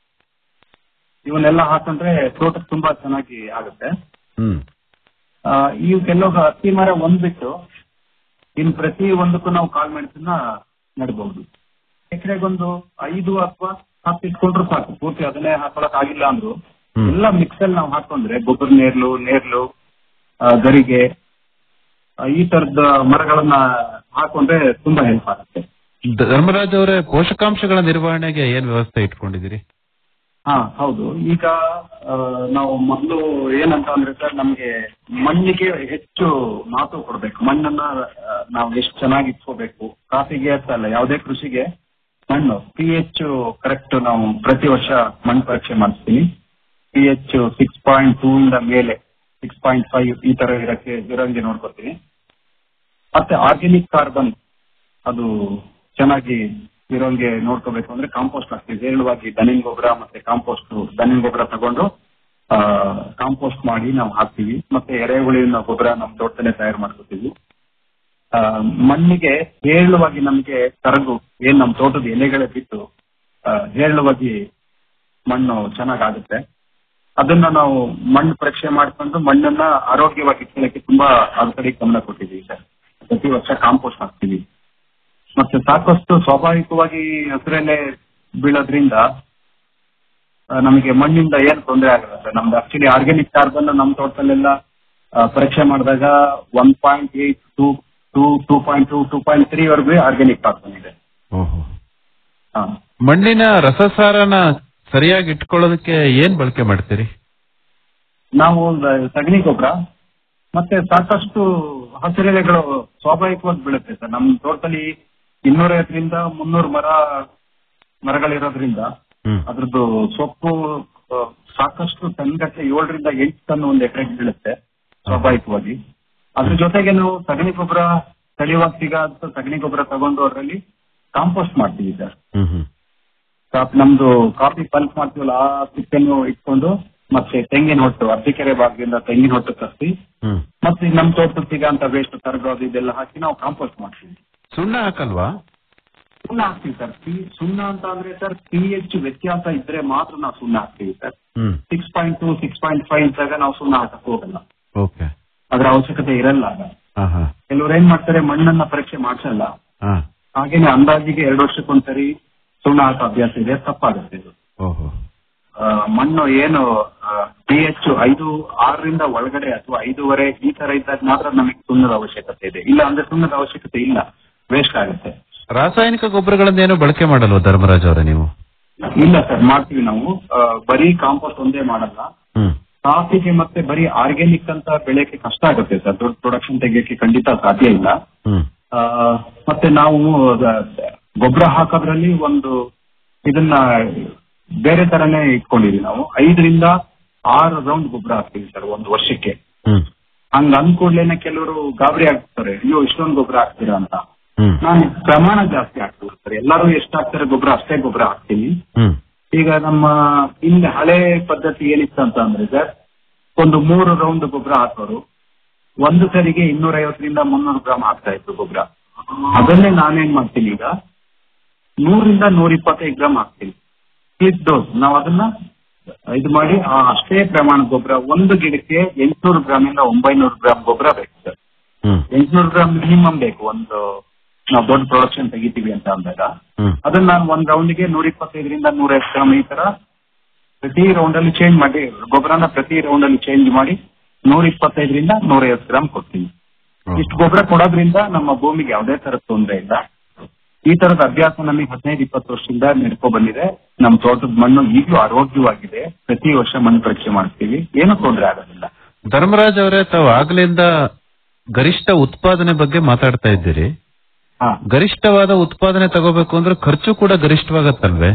ಇವನ್ನೆಲ್ಲ ಹಾಕೊಂಡ್ರೆ ತೋಟಕ್ಕೆ ತುಂಬಾ ಚೆನ್ನಾಗಿ ಆಗುತ್ತೆ ಹ್ಮ್ ಆ, ಇವಕ್ಕೆಲ್ಲ ಹತ್ತಿ ಮರ ಒಂದ್ ಬಿಟ್ಟು ಇನ್ ಪ್ರತಿ ಒಂದಕ್ಕೂ ನಾವು ಕಾಳು ಮೆಣಸನ್ನ ನೆಡಬಹುದು ಎಕರೆಗೊಂದು ಐದು ಅಥವಾ ಹತ್ತು ಇಟ್ಕೊಂಡ್ರು ಸಾಕು ಪೂರ್ತಿ ಅದನ್ನೇ ಹಾಕೊಳಕ್ ಆಗಿಲ್ಲ ಅಂದ್ರು ಹ್ಮ್. ಎಲ್ಲ ಮಿಕ್ಸ್ ಅಲ್ಲಿ ನಾವು ಹಾಕೊಂಡ್ರೆ ಗೊಬ್ಬರ ನೇರ್ಲು ನೇರ್ಲು ಆ, ಗರಿಗೆ ಆ, ಈ ತರದ ಮರಗಳನ್ನ ಹಾಕೊಂಡ್ರೆ ತುಂಬಾ ಹೆಲ್ಪ್ ಆಗುತ್ತೆ ಧರ್ಮರಾಜ್ ಅವರೇ ಪೋಷಕಾಂಶಗಳ ನಿರ್ವಹಣೆಗೆ ಏನ್ ವ್ಯವಸ್ಥೆ ಇಟ್ಕೊಂಡಿದ್ದೀರಿ ಹಾ ಹೌದು ಈಗ ಆ, ನಾವು ಮೊದಲು ಏನಂತ ಅಂದ್ರೆ ಸರ್ ನಮ್ಗೆ ಮಣ್ಣಿಗೆ ಹೆಚ್ಚು ಮಹತ್ವ ಕೊಡ್ಬೇಕು ಮಣ್ಣನ್ನ ಆ, ನಾವು ಎಷ್ಟು ಚೆನ್ನಾಗಿ ಇಟ್ಕೋಬೇಕು ಕಾಫಿಗೆ ಅಂತ ಅಲ್ಲ ಯಾವುದೇ ಕೃಷಿಗೆ ಮಣ್ಣು ಪಿ ಎಚ್ ಕರೆಕ್ಟ್ ನಾವು ಪ್ರತಿ ವರ್ಷ ಮಣ್ಣು ಪರೀಕ್ಷೆ ಮಾಡಿಸ್ತೀನಿ P H six point two ಇಂದ ಮೇಲೆ ಸಿಕ್ಸ್ ಪಾಯಿಂಟ್ ಫೈವ್ ಈ ತರ ಇರಕ್ಕೆ ಇರೋಂಗೆ ನೋಡ್ಕೊತೀನಿ ಮತ್ತೆ ಆರ್ಗ್ಯಾನಿಕ್ ಕಾರ್ಬನ್ ಅದು ಚೆನ್ನಾಗಿ ಇರೋಂಗೆ ನೋಡ್ಕೋಬೇಕು ಅಂದ್ರೆ ಕಾಂಪೋಸ್ಟ್ ಹಾಕ್ತೀವಿ ಹೇರಳವಾಗಿ ದನಿನ್ ಗೊಬ್ಬರ ಮತ್ತೆ ಕಾಂಪೋಸ್ಟ್ ದನಿನ್ ಗೊಬ್ಬರ ತಗೊಂಡು ಕಾಂಪೋಸ್ಟ್ ಮಾಡಿ ನಾವು ಹಾಕ್ತೀವಿ ಮತ್ತೆ ಎರೆಹುಳಿನ ಗೊಬ್ಬರ ನಮ್ಮ ತೋಟದಲ್ಲೇ ತಯಾರು ಮಾಡ್ಕೋತೀವಿ ಆ, ಮಣ್ಣಿಗೆ ಹೇರಳವಾಗಿ ನಮಗೆ ಕರಗು ಏನ್ ನಮ್ಮ ತೋಟದ ಎಲೆಗಳೇ ಬಿಟ್ಟು ಆ, ಹೇರಳವಾಗಿ ಮಣ್ಣು ಚೆನ್ನಾಗಾಗುತ್ತೆ ಅದನ್ನ ನಾವು ಮಣ್ಣು ಪರೀಕ್ಷೆ ಮಾಡ್ಕೊಂಡು ಮಣ್ಣನ್ನ ಆರೋಗ್ಯವಾಗಿ ಇಟ್ಕೊಳ್ಳಕ್ಕೆ ತುಂಬಾ ಅದ್ರ ಕಡೆ ಗಮನ ಕೊಟ್ಟಿದ್ದೀವಿ ಸರ್ ಪ್ರತಿ ವರ್ಷ ಕಾಂಪೋಸ್ಟ್ ಹಾಕ್ತೀವಿ ಮತ್ತೆ ಸಾಕಷ್ಟು ಸ್ವಾಭಾವಿಕವಾಗಿ ಹಸಿರೆಲೆ ಬೀಳೋದ್ರಿಂದ ಆ, ನಮಗೆ ಮಣ್ಣಿಂದ ಏನು ತೊಂದರೆ ಆಗಲ್ಲ ಸರ್ ನಮ್ದು ಆಕ್ಚುಲಿ ಆರ್ಗ್ಯಾನಿಕ್ ಕಾರ್ಬನ್ ನಮ್ಮ ತೋಟದಲ್ಲೆಲ್ಲ ಆ, ಪರೀಕ್ಷೆ ಮಾಡಿದಾಗ one point eight two two two point two two point three ವರೆಗೂ ಆರ್ಗ್ಯಾನಿಕ್ ಕಾರ್ಬನ್ ಇದೆ ಓಹೋ ಹಾ ಮಣ್ಣಿನ ರಸಸಾರನ ಸರಿಯಾಗಿ ಇಟ್ಕೊಳ್ಳೋದಕ್ಕೆ ಏನ್ ಬಳಕೆ ಮಾಡ್ತೀರಿ ನಾವು ದ- ಸಗಣಿ ಗೊಬ್ಬರ ಮತ್ತೆ ಸಾಕಷ್ಟು ಹಸಿರೆಲೆಗಳು ಸ್ವಾಭಾವಿಕವಾಗಿ ಬೀಳುತ್ತೆ ಸರ್ ನಮ್ಮ ತೋಟದಲ್ಲಿ ಇನ್ನೂರೈವತ್ತರಿಂದ ಮುನ್ನೂರು ಮರ ಮರಗಳಿರೋದ್ರಿಂದ ಹ್ಮ್ ಅದ್ರದ್ದು ಸೊಪ್ಪು ಆ, ಸಾಕಷ್ಟು ಟನ್ಗಟ್ಟಲೆ ಏಳರಿಂದ ಎಂಟು ಟನ್ ಒಂದು ಎಕರೆಗೆ ಬೀಳುತ್ತೆ ಸ್ವಾಭಾವಿಕವಾಗಿ ಅದ್ರ ಜೊತೆಗೆ ನಾವು ಸಗಣಿ ಗೊಬ್ಬರ ಸ್ಥಳೀಯವಾಗಿ ಸಿಗೋ ಸಗಣಿ ಗೊಬ್ಬರ ತಗೊಂಡು ಅದರಲ್ಲಿ ಕಾಂಪೋಸ್ಟ್ ಮಾಡ್ತೀವಿ ಸರ್ ಹ್ಮ್ ಹ್ಮ್ ಕಾಫಿ ನಮ್ದು ಕಾಫಿ ಪಲ್ಪ್ ಮಾಡ್ತೀವಲ್ಲ ಆ ಸಿಪ್ಪೆನ್ನು ಇಟ್ಕೊಂಡು ಮತ್ತೆ ತೆಂಗಿನ ಹೊಟ್ಟು ಅರ್ಧಿಕೆರೆ ಭಾಗದಿಂದ ತೆಂಗಿನ ಹೊಟ್ಟು ತರಿಸಿ ಹ್ಮ್ ಮತ್ತೆ ನಮ್ ತೋಟದ ಸಿಗಂತ ವೇಸ್ಟ್ ತರಗೋದು ಇದೆಲ್ಲ ಹಾಕಿ ನಾವು ಕಾಂಪೋಸ್ಟ್ ಮಾಡ್ತೀವಿ ಸುಣ್ಣ ಹಾಕಲ್ವಾ ಸುಣ್ಣ ಹಾಕ್ತೀವಿ ಸರ್ ಪಿ ಸುಣ್ಣ ಅಂತ ಅಂದ್ರೆ ಸರ್ ಪಿ ಎಚ್ ವ್ಯತ್ಯಾಸ ಇದ್ರೆ ಮಾತ್ರ ನಾವು ಸುಣ್ಣ ಹಾಕ್ತೀವಿ ಸರ್ ಹ್ಮ್ six point two six point five ಇದ್ದಾಗ ನಾವು ಸುಣ್ಣ ಹಾಕಕ್ ಹೋಗಲ್ಲ ಓಕೆ ಅದ್ರ ಅವಶ್ಯಕತೆ ಇರಲ್ಲ ಆಗ ಹಾ ಹಾ ಕೆಲವ್ರು ಏನ್ ಮಾಡ್ತಾರೆ ಮಣ್ಣನ್ನ ಪರೀಕ್ಷೆ ಮಾಡ್ಸಲ್ಲ ಹಾ ಹಾಗೇನೆ ಅಂದಾಜಿಗೆ ಎರಡು ವರ್ಷಕ್ಕೊಂದ್ಸರಿ ಸುಣ್ಣ ಹಾಕೋ ಅಭ್ಯಾಸ ಇದೆ ತಪ್ಪಾಗುತ್ತೆ ಇದು ಓಹೋ ಆ, ಮಣ್ಣು ಏನು ಪಿ ಎಚ್ ಐದು ಆರರಿಂದ ಒಳಗಡೆ ಅಥವಾ ಐದೂವರೆ ಈ ತರ ಇದ್ದಾಗ ಮಾತ್ರ ನಮಗೆ ಸುಣ್ಣದ ಅವಶ್ಯಕತೆ ಇದೆ ಇಲ್ಲ ಅಂದ್ರೆ ಸುಣ್ಣದ ಅವಶ್ಯಕತೆ ಇಲ್ಲ ವೇಸ್ಟ್ ಆಗುತ್ತೆ ರಾಸಾಯನಿಕ ಗೊಬ್ಬರಗಳನ್ನೇನು ಬಳಕೆ ಮಾಡಲ್ವಾ ಧರ್ಮರಾಜ್ ಅವರೇ ನೀವು ಇಲ್ಲ ಸರ್ ಮಾಡ್ತೀವಿ ನಾವು ಆ, ಬರೀ ಕಾಂಪೋಸ್ಟ್ ಒಂದೇ ಮಾಡಲ್ಲ ಹ್ಮ್ ಕಾಫಿಗೆ ಮತ್ತೆ ಬರೀ ಆರ್ಗ್ಯಾನಿಕ್ ಅಂತ ಬೆಳೆಯಕ್ಕೆ ಕಷ್ಟ ಆಗುತ್ತೆ ಸರ್ ದೊಡ್ಡ ಪ್ರೊಡಕ್ಷನ್ ತೆಗಿಯಕ್ಕೆ ಖಂಡಿತ ಸಾಧ್ಯ ಇಲ್ಲ ಹ್ಮ್ ಆ, ಮತ್ತೆ ನಾವು ಗೊಬ್ಬರ ಹಾಕೋದ್ರಲ್ಲಿ ಒಂದು ಇದನ್ನ ಬೇರೆ ತರನೇ ಇಟ್ಕೊಂಡಿದೀವಿ ನಾವು ಐದರಿಂದ ಆರು ರೌಂಡ್ ಗೊಬ್ಬರ ಹಾಕ್ತೀವಿ ಸರ್ ಒಂದು ವರ್ಷಕ್ಕೆ ಹ್ಮ್ ಹಂಗ ಅಂದ್ಕೂಡ್ಲೇನೆ ಕೆಲವರು ಗಾಬರಿ ಆಗ್ತಾರೆ ಅಯ್ಯೋ ಇಷ್ಟೊಂದು ಗೊಬ್ಬರ ಹಾಕ್ತೀರಾ ಅಂತ ಹ್ಮ್ ನಾನು ಪ್ರಮಾಣ ಜಾಸ್ತಿ ಹಾಕ್ತೀನಿ ಸರ್ ಎಲ್ಲರೂ ಎಷ್ಟು ಹಾಕ್ತಾರೆ ಗೊಬ್ಬರ ಅಷ್ಟೇ ಗೊಬ್ಬರ ಹಾಕ್ತೀನಿ ಹ್ಮ್ ಈಗ ನಮ್ಮ ಹಿಂದೆ ಹಳೆ ಪದ್ಧತಿ ಏನಿತ್ತು ಅಂತ ಅಂದ್ರೆ ಸರ್ ಒಂದು ಮೂರು ರೌಂಡ್ ಗೊಬ್ಬರ ಹಾಕೋರು ಒಂದು ಸರಿಗೆ ಇನ್ನೂರೈವತ್ತರಿಂದ ಮುನ್ನೂರು ಗ್ರಾಮ್ ಹಾಕ್ತಾ ಇತ್ತು ಗೊಬ್ಬರ ಅದನ್ನೇ ನಾನೇನ್ ಮಾಡ್ತೀನಿ ಈಗ ನೂರಿಂದ ನೂರ ಇಪ್ಪತ್ತೈದು ಗ್ರಾಮ್ ಹಾಕ್ತೀನಿ ಸ್ಲಿಪ್ ಡೋಸ್ ನಾವು ಅದನ್ನ ಇದು ಮಾಡಿ ಆ ಅಷ್ಟೇ ಪ್ರಮಾಣ ಗೊಬ್ಬರ ಒಂದು ಗಿಡಕ್ಕೆ ಎಂಟುನೂರು ಗ್ರಾಮ್ ಇಂದ ಒಂಬೈನೂರು ಗ್ರಾಮ್ ಗೊಬ್ಬರ ಬೇಕು ಸರ್ ಹ್ಮ್ ಎಂಟುನೂರು ಗ್ರಾಮ್ ಮಿನಿಮಮ್ ಬೇಕು ಒಂದು ನಾವು ದೊಡ್ಡ ಪ್ರೊಡಕ್ಷನ್ ತೆಗಿತೀವಿ ಅಂತ ಅಂದಾಗ ಹ್ಮ್ ಅದನ್ನ ನಾನು ಒಂದ್ ರೌಂಡ್ಗೆ ನೂರ ಇಪ್ಪತ್ತೈದರಿಂದ ನೂರ ಐವತ್ತು ಗ್ರಾಮ್ ಈ ತರ ಪ್ರತಿ ರೌಂಡ್ ಅಲ್ಲಿ ಚೇಂಜ್ ಮಾಡಿ ಗೊಬ್ಬರನ ಪ್ರತಿ ರೌಂಡ್ ಅಲ್ಲಿ ಚೇಂಜ್ ಮಾಡಿ ನೂರ ಇಪ್ಪತ್ತೈದರಿಂದ ನೂರ ಐವತ್ತು ಗ್ರಾಮ್ ಕೊಡ್ತೀನಿ ಇಷ್ಟು ಗೊಬ್ಬರ ಕೊಡೋದ್ರಿಂದ ನಮ್ಮ ಭೂಮಿಗೆ ಯಾವುದೇ ತರ ತೊಂದರೆ ಇಲ್ಲ ಈ ತರದ ಅಭ್ಯಾಸ ನಮಗೆ ಹದಿನೈದು ಇಪ್ಪತ್ತು ವರ್ಷದಿಂದ ನಡ್ಕೊ ಬಂದಿದೆ ನಮ್ಮ ತೋಟದ ಮಣ್ಣು ಈಗಲೂ ಆರೋಗ್ಯವಾಗಿದೆ ಪ್ರತಿ ವರ್ಷ ಮಣ್ಣು ಪರೀಕ್ಷೆ ಮಾಡ್ತೀವಿ ಏನೂ ತೊಂದರೆ ಆಗೋದಿಲ್ಲ ಧರ್ಮರಾಜ್ ಅವರೇ ತಾವು ಆಗ್ಲಿಂದ ಗರಿಷ್ಠ ಉತ್ಪಾದನೆ ಬಗ್ಗೆ ಮಾತಾಡ್ತಾ ಇದ್ದೀರಿ ಹಾ ಗರಿಷ್ಠವಾದ ಉತ್ಪಾದನೆ ತಗೋಬೇಕು ಅಂದ್ರೆ ಖರ್ಚು ಕೂಡ ಗರಿಷ್ಠವಾಗತ್ತಲ್ವೇ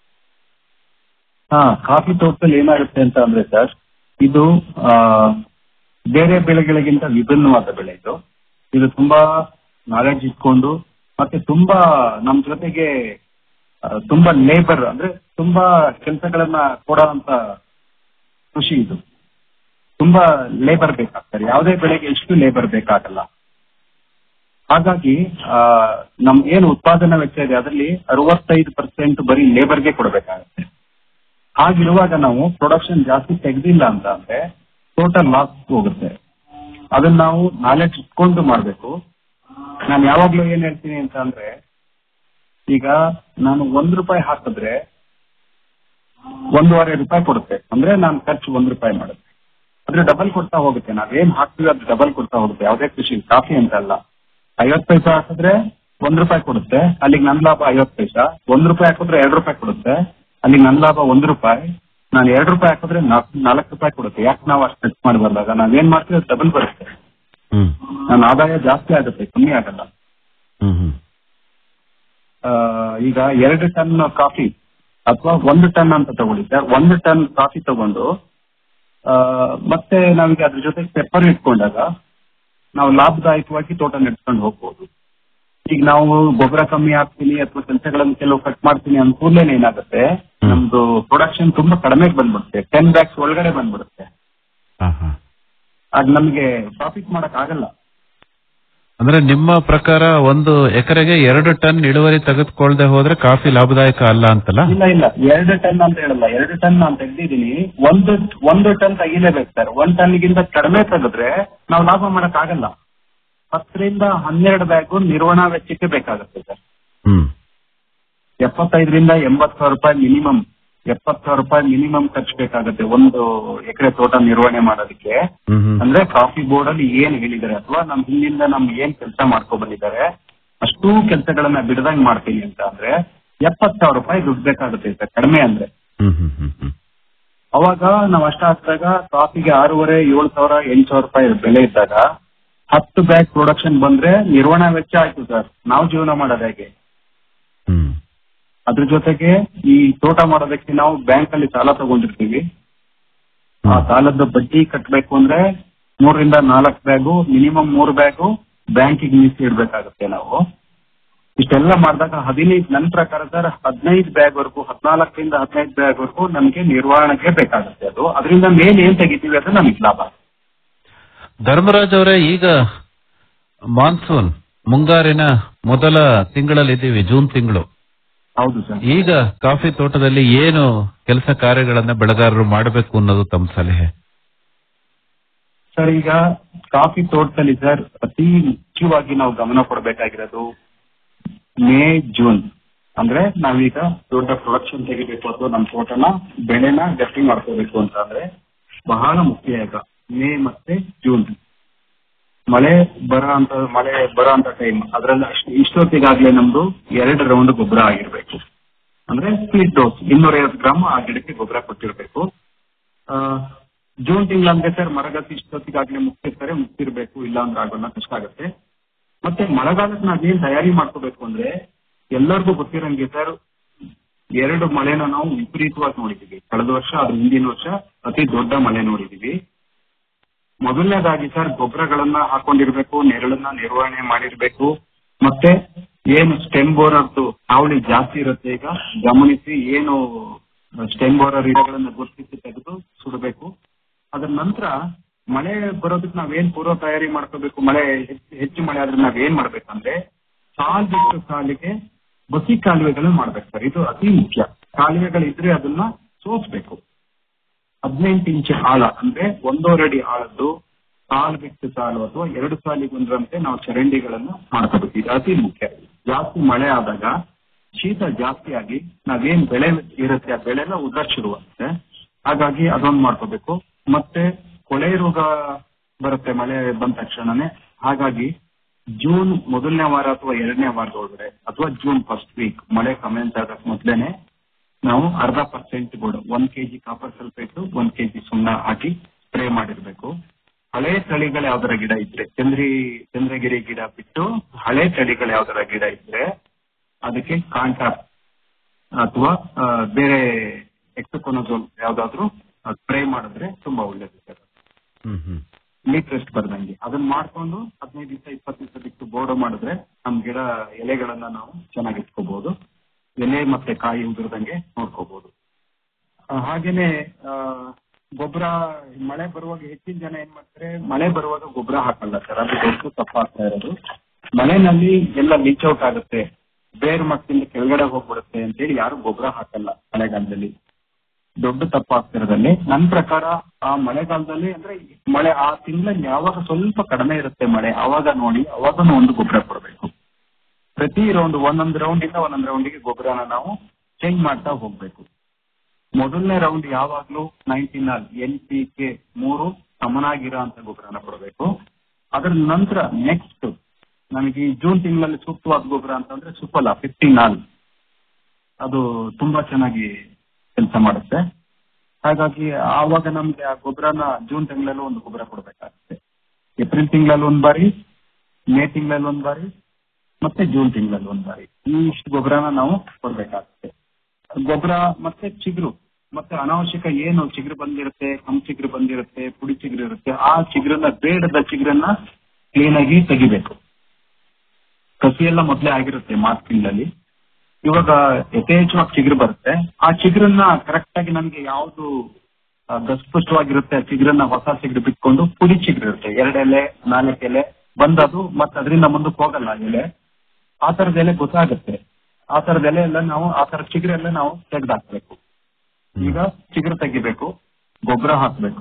ಹಾ ಕಾಫಿ ತೋಟದಲ್ಲಿ ಏನಾಗುತ್ತೆ ಅಂತ ಅಂದ್ರೆ ಸರ್ ಇದು ಆ, ಬೇರೆ ಬೆಳೆಗಳಿಗಿಂತ ವಿಭಿನ್ನವಾದ ಬೆಳೆ ಇದು ಇದು ತುಂಬಾ ನಾಲೆಡ್ಜ್ ಇಟ್ಕೊಂಡು ಮತ್ತೆ ತುಂಬಾ ನಮ್ ಜೊತೆಗೆ ಆ, ತುಂಬಾ ಲೇಬರ್ ಅಂದ್ರೆ ತುಂಬಾ ಕೆಲಸಗಳನ್ನ ಕೊಡೋಂತ ಕೃಷಿ ಇದು ತುಂಬಾ ಲೇಬರ್ ಬೇಕಾಗ್ತಾರೆ ಯಾವುದೇ ಬೆಳೆಗೆ ಎಷ್ಟು ಲೇಬರ್ ಬೇಕಾಗಲ್ಲ ಹಾಗಾಗಿ ಆ, ನಮ್ ಏನು ಉತ್ಪಾದನಾ ವೆಚ್ಚ ಇದೆ ಅದರಲ್ಲಿ ಅರವತ್ತೈದು ಪರ್ಸೆಂಟ್ ಬರೀ ಲೇಬರ್ಗೆ ಕೊಡಬೇಕಾಗುತ್ತೆ ಹಾಗಿರುವಾಗ ನಾವು ಪ್ರೊಡಕ್ಷನ್ ಜಾಸ್ತಿ ತೆಗೆದಿಲ್ಲ ಅಂತ ಅಂದ್ರೆ ಟೋಟಲ್ ಲಾಸ್ ಹೋಗುತ್ತೆ ಅದನ್ನ ನಾವು ನಾಲೆಡ್ಜ್ ಇಟ್ಕೊಂಡು ಮಾಡಬೇಕು ನಾನು ಯಾವಾಗ್ಲೂ ಏನ್ ಹೇಳ್ತೀನಿ ಅಂತ ಅಂದ್ರೆ ಈಗ ನಾನು ಒಂದ್ ರೂಪಾಯಿ ಹಾಕಿದ್ರೆ ಒಂದೂವರೆ ರೂಪಾಯಿ ಕೊಡುತ್ತೆ ಅಂದ್ರೆ ನಾನು ಖರ್ಚು ಒಂದ್ ರೂಪಾಯಿ ಮಾಡುತ್ತೆ ಅದ್ರ ಡಬಲ್ ಕೊಡ್ತಾ ಹೋಗುತ್ತೆ ನಾವೇನ್ ಹಾಕ್ತೀವಿ ಅದು ಡಬಲ್ ಕೊಡ್ತಾ ಹೋಗುತ್ತೆ ಯಾವುದೇ ಕೃಷಿ ಕಾಫಿ ಅಂತ ಅಲ್ಲ ಐವತ್ತು ಪೈಸಾ ಹಾಕಿದ್ರೆ ಒಂದ್ ರೂಪಾಯಿ ಕೊಡುತ್ತೆ ಅಲ್ಲಿಗೆ ನನ್ನ ಲಾಭ ಐವತ್ತು ಪೈಸಾ ಒಂದ್ ರೂಪಾಯಿ ಹಾಕಿದ್ರೆ ಎರಡು ರೂಪಾಯಿ ಕೊಡುತ್ತೆ ಅಲ್ಲಿಗೆ ನನ್ನ ಲಾಭ ಒಂದ್ ರೂಪಾಯಿ ನಾನು ಎರಡು ರೂಪಾಯಿ ಹಾಕಿದ್ರೆ ನಾಲ್ಕು ನಾಲ್ಕು ರೂಪಾಯಿ ಕೊಡುತ್ತೆ ಯಾಕೆ ನಾವು ಅಷ್ಟು ಖರ್ಚು ಮಾಡಿ ಬಂದಾಗ ನಾವೇನ್ ಮಾಡ್ತೀವಿ ಅದು ಡಬಲ್ ಬರುತ್ತೆ ಹ್ಮ್ ನನ್ನ ಆದಾಯ ಜಾಸ್ತಿ ಆಗುತ್ತೆ ಕಮ್ಮಿ ಆಗಲ್ಲ ಹ್ಮ್ ಹ್ಮ್ ಆ, ಈಗ ಎರಡು ಟನ್ ಕಾಫಿ ಅಥವಾ ಒಂದು ಟನ್ ಅಂತ ತಗೊಳ್ಳಿ ಸರ್ ಒಂದು ಟನ್ ಕಾಫಿ ತಗೊಂಡು ಆ, ಮತ್ತೆ ನಾವೀಗ ಅದ್ರ ಜೊತೆಗೆ ಪೆಪ್ಪರ್ ಇಟ್ಕೊಂಡಾಗ ನಾವು ಲಾಭದಾಯಕವಾಗಿ ತೋಟ ನಡೆಸ್ಕೊಂಡು ಹೋಗ್ಬೋದು ಈಗ ನಾವು ಗೊಬ್ಬರ ಕಮ್ಮಿ ಹಾಕ್ತೀನಿ ಅಥವಾ ಕೆಲಸಗಳನ್ನು ಕೆಲವು ಕಟ್ ಮಾಡ್ತೀನಿ ಅಂದ ಕೂಡಲೇ ಏನಾಗುತ್ತೆ ನಮ್ದು ಪ್ರೊಡಕ್ಷನ್ ತುಂಬಾ ಕಡಿಮೆ ಬಂದ್ಬಿಡುತ್ತೆ ಟೆನ್ ಬ್ಯಾಗ್ಸ್ ಒಳಗಡೆ ಬಂದ್ಬಿಡುತ್ತೆ ಹಾ ಹಾ ಆಗ ನಮ್ಗೆ ಪ್ರಾಫಿಟ್ ಮಾಡಕ್ ಆಗಲ್ಲ ಅಂದ್ರೆ ನಿಮ್ಮ ಪ್ರಕಾರ ಒಂದು ಎಕರೆಗೆ ಎರಡು ಟನ್ ಇಳುವರಿ ತೆಗೆದುಕೊಳ್ಳದೆ ಹೋದ್ರೆ ಕಾಫಿ ಲಾಭದಾಯಕ ಅಲ್ಲ ಅಂತಲ್ಲ ಇಲ್ಲ ಇಲ್ಲ ಎರಡು ಟನ್ ಅಂತ ಹೇಳಲ್ಲ ಎರಡು ಟನ್ ನಾನು ತೆಗ್ದಿದ್ದೀನಿ ಒಂದು ಒಂದು ಟನ್ ತೆಗಿಲೇಬೇಕು ಸರ್ ಒಂದ್ ಟನ್ಗಿಂತ ಕಡಿಮೆ ತೆಗೆದ್ರೆ ನಾವು ಲಾಭ ಮಾಡಕ್ ಆಗಲ್ಲ ಹತ್ತರಿಂದ ಹನ್ನೆರಡು ಬ್ಯಾಗು ನಿರ್ವಹಣಾ ವೆಚ್ಚಕ್ಕೆ ಬೇಕಾಗುತ್ತೆ ಸರ್ ಹ್ಮ್ ಎಪ್ಪತ್ತೈದರಿಂದ ಎಂಬತ್ತು ಸಾವಿರ ರೂಪಾಯಿ ಮಿನಿಮಮ್ ಎಪ್ಪತ್ತು ಸಾವಿರ ರೂಪಾಯಿ ಮಿನಿಮಮ್ ಖರ್ಚು ಬೇಕಾಗುತ್ತೆ ಒಂದು ಎಕರೆ ತೋಟ ನಿರ್ವಹಣೆ ಮಾಡೋದಕ್ಕೆ ಹ್ಮ್ ಹ್ಮ್ ಅಂದ್ರೆ ಕಾಫಿ ಬೋರ್ಡ್ ಅಲ್ಲಿ ಏನ್ ಹೇಳಿದ್ದಾರೆ ಅಥವಾ ನಮ್ ಹಿಂದಿಂದ ನಮ್ ಏನ್ ಕೆಲಸ ಮಾಡ್ಕೊ ಬಂದಿದ್ದಾರೆ ಅಷ್ಟೂ ಕೆಲಸಗಳನ್ನ ಬಿಡದಂಗ್ ಮಾಡ್ತೀನಿ ಅಂತ ಅಂದ್ರೆ ಎಪ್ಪತ್ತು ಸಾವಿರ ರೂಪಾಯಿ ದುಡ್ಡು ಬೇಕಾಗುತ್ತೆ ಸರ್ ಕಡಿಮೆ ಅಂದ್ರೆ ಹ್ಮ್ ಹ್ಮ್ ಹ್ಮ್ ಹ್ಮ್ ಅವಾಗ ನಾವ್ ಅಷ್ಟ ಹಾಕಿದಾಗ ಕಾಫಿಗೆ ಆರೂವರೆ ಏಳು ಸಾವಿರ ಎಂಟು ಸಾವಿರ ರೂಪಾಯಿ ಬೆಲೆ ಇದ್ದಾಗ ಹತ್ತು ಬ್ಯಾಗ್ ಪ್ರೊಡಕ್ಷನ್ ಬಂದ್ರೆ ನಿರ್ವಹಣಾ ವೆಚ್ಚ ಆಯ್ತು ಸರ್ ನಾವು ಜೀವನ ಮಾಡೋದು ಹೇಗೆ ಹ್ಮ್ ಅದ್ರ ಜೊತೆಗೆ ಈ ತೋಟ ಮಾಡೋದಕ್ಕೆ ನಾವು ಬ್ಯಾಂಕ್ ಅಲ್ಲಿ ಸಾಲ ತಗೊಂಡಿರ್ತೀವಿ ಆ ಸಾಲದ ಬಡ್ಡಿ ಕಟ್ಟಬೇಕು ಅಂದ್ರೆ ಮೂರರಿಂದ ನಾಲ್ಕು ಬ್ಯಾಗು ಮಿನಿಮಮ್ ಮೂರು ಬ್ಯಾಗು ಬ್ಯಾಂಕಿಗೆ ಮೀಸಿ ಇಡ್ಬೇಕಾಗುತ್ತೆ ನಾವು ಇಷ್ಟೆಲ್ಲ ಮಾಡಿದಾಗ ಹದಿನೈದು ನನ್ನ ಪ್ರಕಾರ ಸರ್ ಹದಿನೈದು ಬ್ಯಾಗ್ ವರೆಗೂ ಹದಿನಾಲ್ಕರಿಂದ ಹದಿನೈದು ಬ್ಯಾಗ್ ವರೆಗೂ ನಮಗೆ ನಿರ್ವಹಣೆಗೆ ಬೇಕಾಗುತ್ತೆ ಅದು ಅದರಿಂದ ಮೇಲೆ ಏನ್ ತೆಗಿತೀವಿ ಅದು ನಮಗೆ ಲಾಭ ಧರ್ಮರಾಜ್ ಅವರೇ ಈಗ ಮಾನ್ಸೂನ್ ಮುಂಗಾರಿನ ಮೊದಲ ತಿಂಗಳಲ್ಲಿದ್ದೀವಿ ಜೂನ್ ತಿಂಗಳು ಹೌದು ಸರ್ ಈಗ ಕಾಫಿ ತೋಟದಲ್ಲಿ ಏನು ಕೆಲಸ ಕಾರ್ಯಗಳನ್ನ ಬೆಳೆಗಾರರು ಮಾಡಬೇಕು ಅನ್ನೋದು ತಮ್ಮ ಸಲಹೆ ಸರ್ ಈಗ ಕಾಫಿ ತೋಟದಲ್ಲಿ ಸರ್ ಅತಿ ಮುಖ್ಯವಾಗಿ ನಾವು ಗಮನ ಕೊಡಬೇಕಾಗಿರೋದು ಮೇ ಜೂನ್ ಅಂದ್ರೆ ನಾವೀಗ ದೊಡ್ಡ ಪ್ರೊಡಕ್ಷನ್ ತೆಗಿಬೇಕು ಅಥವಾ ನಮ್ಮ ತೋಟನ ಬೆಳೆನ ಗಟ್ಟಿ ಮಾಡ್ಕೋಬೇಕು ಅಂತ ಅಂದ್ರೆ ಬಹಳ ಮುಖ್ಯ ಈಗ ಮೇ ಮತ್ತೆ ಜೂನ್ ಮಳೆ ಬರೋ ಅಂತ ಮಳೆ ಬರೋ ಅಂತ ಟೈಮ್ ಅದ್ರಲ್ಲಿ ಅಷ್ಟು ಇಷ್ಟೊತ್ತಿಗಾಗ್ಲೇ ನಮ್ದು ಎರಡು ರೌಂಡ್ ಗೊಬ್ಬರ ಆಗಿರ್ಬೇಕು ಅಂದ್ರೆ ಸ್ಪ್ಲಿಟ್ ಡೋಸ್ ಇನ್ನೂರೈವತ್ತು ಗ್ರಾಮ್ ಆ ಗಿಡಕ್ಕೆ ಗೊಬ್ಬರ ಕೊಟ್ಟಿರ್ಬೇಕು ಆ, ಜೂನ್ ತಿಂಗಳಂದ್ರೆ ಸರ್ ಮರಗತಿ ಇಷ್ಟೊತ್ತಿಗಾಗ್ಲೇ ಮುಗ್ತಿರ್ತಾರೆ ಮುಗ್ತಿರ್ಬೇಕು ಇಲ್ಲ ಅಂದ್ರೆ ಆಗೋಲ್ಲ ಕಷ್ಟ ಆಗುತ್ತೆ ಮತ್ತೆ ಮಳೆಗಾಲಕ್ಕೆ ನಾವೇನ್ ತಯಾರಿ ಮಾಡ್ಕೋಬೇಕು ಅಂದ್ರೆ ಎಲ್ಲರಿಗೂ ಗೊತ್ತಿರಂಗೆ ಸರ್ ಎರಡು ಮಳೆನ ನಾವು ವಿಪರೀತವಾಗಿ ನೋಡಿದೀವಿ ಕಳೆದ ವರ್ಷ ಅದ್ರ ಹಿಂದಿನ ವರ್ಷ ಅತಿ ದೊಡ್ಡ ಮಳೆ ನೋಡಿದೀವಿ ಮೊದಲನೇದಾಗಿ ಸರ್ ಗೊಬ್ಬರಗಳನ್ನ ಹಾಕೊಂಡಿರ್ಬೇಕು ನೆರಳನ್ನ ನಿರ್ವಹಣೆ ಮಾಡಿರ್ಬೇಕು ಮತ್ತೆ ಏನು ಸ್ಟೆಮ್ ಬೋರರ್ದು ಹಾವಳಿ ಜಾಸ್ತಿ ಇರುತ್ತೆ ಈಗ ಗಮನಿಸಿ ಏನು ಸ್ಟೆಮ್ ಬೋರರ್ ಗಿಡಗಳನ್ನ ಗುರುತಿಸಿ ತೆಗೆದು ಸುಡಬೇಕು ಅದ್ರ ನಂತರ ಮಳೆ ಬರೋದಕ್ಕೆ ನಾವೇನ್ ಪೂರ್ವ ತಯಾರಿ ಮಾಡ್ಕೋಬೇಕು ಮಳೆ ಹೆಚ್ಚು ಹೆಚ್ಚು ಮಳೆ ಆದ್ರೆ ನಾವೇನ್ ಮಾಡ್ಬೇಕಂದ್ರೆ ಸಾಲ್ ಬಿಟ್ಟು ಸಾಲಿಗೆ ಬಸಿ ಕಾಲುವೆಗಳನ್ನ ಮಾಡ್ಬೇಕು ಸರ್ ಇದು ಅತಿ ಮುಖ್ಯ ಕಾಲುವೆಗಳಿದ್ರೆ ಅದನ್ನ ಸೋಸ್ಬೇಕು ಹದಿನೆಂಟು ಇಂಚ್ ಆಳ ಅಂದ್ರೆ ಒಂದೂವರೆ ಅಡಿ ಆಳದ್ದು ಸಾಲು ಬಿಟ್ಟು ಸಾಲು ಅಥವಾ ಎರಡು ಸಾಲಿಗೊಂದ್ರಂತೆ ನಾವು ಚರಂಡಿಗಳನ್ನ ಮಾಡ್ಕೋಬೇಕು ಇದು ಅತಿ ಮುಖ್ಯ ಜಾಸ್ತಿ ಮಳೆ ಆದಾಗ ಶೀತ ಜಾಸ್ತಿ ಆಗಿ ನಾವೇನ್ ಬೆಳೆ ಇರುತ್ತೆ ಆ ಬೆಳೆನ ಉದರ್ ಶುರುವಾಗುತ್ತೆ ಹಾಗಾಗಿ ಅದೊಂದು ಮಾಡ್ಕೋಬೇಕು ಮತ್ತೆ ಕೊಳೆ ರೋಗ ಬರುತ್ತೆ ಮಳೆ ಬಂದ ತಕ್ಷಣನೇ ಹಾಗಾಗಿ ಜೂನ್ ಮೊದಲನೇ ವಾರ ಅಥವಾ ಎರಡನೇ ವಾರದೊಳಗಡೆ ಅಥವಾ ಜೂನ್ ಫಸ್ಟ್ ವೀಕ್ ಮಳೆ ಕಮೆಂಟ್ ಆಗಕ್ ಮೊದಲೇನೆ ನಾವು ಅರ್ಧ ಪರ್ಸೆಂಟ್ ಕೂಡ ಒಂದ್ ಕೆಜಿ ಕಾಪರ್ ಸಲ್ಫೇಟ್ ಒಂದ್ ಕೆಜಿ ಸುಣ್ಣ ಹಾಕಿ ಸ್ಪ್ರೇ ಮಾಡಿರ್ಬೇಕು ಹಳೆ ತಳಿಗಳ ಯಾವ್ದಾರ ಗಿಡ ಇದ್ರೆ ಚಂದ್ರಿ ಚಂದ್ರಗಿರಿ ಗಿಡ ಬಿಟ್ಟು ಹಳೆ ತಳಿಗಳ ಯಾವ್ದಾರ ಗಿಡ ಇದ್ರೆ ಅದಕ್ಕೆ ಕಾಂಟಾಕ್ಟ್ ಅಥವಾ ಆ, ಬೇರೆ ಎಕ್ಸಕೊನೋಜೋಲ್ ಯಾವ್ದಾದ್ರು ಸ್ಪ್ರೇ ಮಾಡಿದ್ರೆ ತುಂಬಾ ಒಳ್ಳೇದು ಸರ್ ಹ್ಮ್ ಹ್ಮ್ ಲೀಕ್ ರೆಸ್ಟ್ ಬರ್ದಂಗೆ ಅದನ್ನ ಮಾಡ್ಕೊಂಡು ಹದಿನೈದು ದಿವಸ ಇಪ್ಪತ್ತು ದಿವಸ ಬಿಟ್ಟು ಬೋರ್ಡ್ ಮಾಡಿದ್ರೆ ನಮ್ ಗಿಡ ಎಲೆಗಳನ್ನ ನಾವು ಚೆನ್ನಾಗಿ ಇಟ್ಕೋಬಹುದು ಎಲೆ ಮತ್ತೆ ಕಾಯಿ ಉದುರದಂಗೆ ನೋಡ್ಕೋಬಹುದು ಆ, ಹಾಗೇನೆ ಆ, ಗೊಬ್ಬರ ಮಳೆ ಬರುವಾಗ ಹೆಚ್ಚಿನ ಜನ ಏನ್ ಮಾಡ್ತಾರೆ ಮಳೆ ಬರುವಾಗ ಗೊಬ್ಬರ ಹಾಕಲ್ಲ ಸರ್ ಅದು ದೊಡ್ಡ ತಪ್ಪಾಗ್ತಾ ಇರೋದು ಮಳೆನಲ್ಲಿ ಎಲ್ಲ ಲೀಚ್ ಔಟ್ ಆಗುತ್ತೆ ಬೇರ್ ಮಟ್ಟದಿಂದ ಕೆಳಗಡೆ ಹೋಗ್ಬಿಡುತ್ತೆ ಅಂತೇಳಿ ಯಾರು ಗೊಬ್ಬರ ಹಾಕಲ್ಲ ಮಳೆಗಾಲದಲ್ಲಿ ದೊಡ್ಡ ತಪ್ಪಾಗ್ತಿರೋದಲ್ಲಿ ನನ್ನ ಪ್ರಕಾರ ಆ ಮಳೆಗಾಲದಲ್ಲಿ ಅಂದ್ರೆ ಮಳೆ ಆ ತಿಂಗಳಲ್ಲಿ ಯಾವಾಗ ಸ್ವಲ್ಪ ಕಡಿಮೆ ಇರುತ್ತೆ ಮಳೆ ಅವಾಗ ನೋಡಿ ಅವಾಗನು ಒಂದು ಗೊಬ್ಬರ ಕೊಡಬೇಕು ಪ್ರತಿ ರೌಂಡ್ ಒಂದೊಂದು ರೌಂಡ್ ಇಂದ ಒಂದೊಂದು ರೌಂಡಿಗೆ ಗೊಬ್ಬರನ ನಾವು ಚೇಂಜ್ ಮಾಡ್ತಾ ಹೋಗ್ಬೇಕು ಮೊದಲನೇ ರೌಂಡ್ ಯಾವಾಗ್ಲೂ ನೈನ್ಟೀನ್ ಎನ್ ಪಿ ಕೆ ಮೂರು ಸಮನಾಗಿರೋ ಅಂತ ಗೊಬ್ಬರನ ಕೊಡಬೇಕು ಅದರ ನಂತರ ನೆಕ್ಸ್ಟ್ ನಮಗೆ ಈ ಜೂನ್ ತಿಂಗಳಲ್ಲಿ ಸೂಕ್ತವಾದ ಗೊಬ್ಬರ ಅಂತಂದ್ರೆ ಸುಫಲ ಫಿಫ್ಟೀನ್ ಆಲ್ ಅದು ತುಂಬಾ ಚೆನ್ನಾಗಿ ಕೆಲಸ ಮಾಡುತ್ತೆ ಹಾಗಾಗಿ ಆವಾಗ ನಮ್ಗೆ ಆ ಗೊಬ್ಬರನ ಜೂನ್ ತಿಂಗಳಲ್ಲೂ ಒಂದು ಗೊಬ್ಬರ ಕೊಡಬೇಕಾಗುತ್ತೆ ಏಪ್ರಿಲ್ ತಿಂಗಳಲ್ಲಿ ಒಂದ್ ಬಾರಿ ಮೇ ತಿಂಗಳಲ್ಲಿ ಒಂದ್ ಬಾರಿ ಮತ್ತೆ ಜೂನ್ ತಿಂಗಳಲ್ಲಿ ಒಂದ್ ಬಾರಿ ಈ ಇಷ್ಟು ಗೊಬ್ಬರನ ನಾವು ಕೊಡ್ಬೇಕಾಗುತ್ತೆ ಗೊಬ್ಬರ ಮತ್ತೆ ಚಿಗುರು ಮತ್ತೆ ಅನಾವಶ್ಯಕ ಏನು ಚಿಗುರು ಬಂದಿರುತ್ತೆ ಕಮ್ ಚಿಗುರು ಬಂದಿರುತ್ತೆ ಪುಡಿ ಚಿಗುರು ಇರುತ್ತೆ ಆ ಚಿಗುರನ್ನ ಬೇಡದ ಚಿಗುರನ್ನ ಕ್ಲೀನ್ ಆಗಿ ತೆಗಿಬೇಕು ಕಸಿ ಎಲ್ಲ ಮೊದಲೇ ಆಗಿರುತ್ತೆ ಮಾರ್ಚ್ ತಿಂಗಳಲ್ಲಿ ಇವಾಗ ಯಥೇಚ್ಛವಾಗಿ ಚಿಗುರು ಬರುತ್ತೆ ಆ ಚಿಗುರನ್ನ ಕರೆಕ್ಟ್ ಆಗಿ ನಮ್ಗೆ ಯಾವ್ದು ಆ, ದಸ್ಪುಷ್ಟವಾಗಿರುತ್ತೆ ಆ ಚಿಗುರನ್ನ ಹೊಸ ಚಿಗುರು ಬಿಟ್ಕೊಂಡು ಪುಡಿ ಚಿಗುರು ಇರುತ್ತೆ ಎರಡು ಎಲೆ ನಾಲ್ಕು ಎಲೆ ಬಂದದು ಮತ್ತೆ ಅದರಿಂದ ಮುಂದಕ್ಕೆ ಹೋಗಲ್ಲ ಆ ಎಲೆ ಆ ತರದ ಎಲೆ ಗೊತ್ತಾಗುತ್ತೆ ಆ ತರದ ಎಲೆ ಎಲ್ಲ ನಾವು ಆ ತರ ಚಿಗುರೆಲ್ಲ ನಾವು ತೆಗೆದಾಕ್ಬೇಕು ಈಗ ಚಿಗುರು ತೆಗಿಬೇಕು ಗೊಬ್ಬರ ಹಾಕ್ಬೇಕು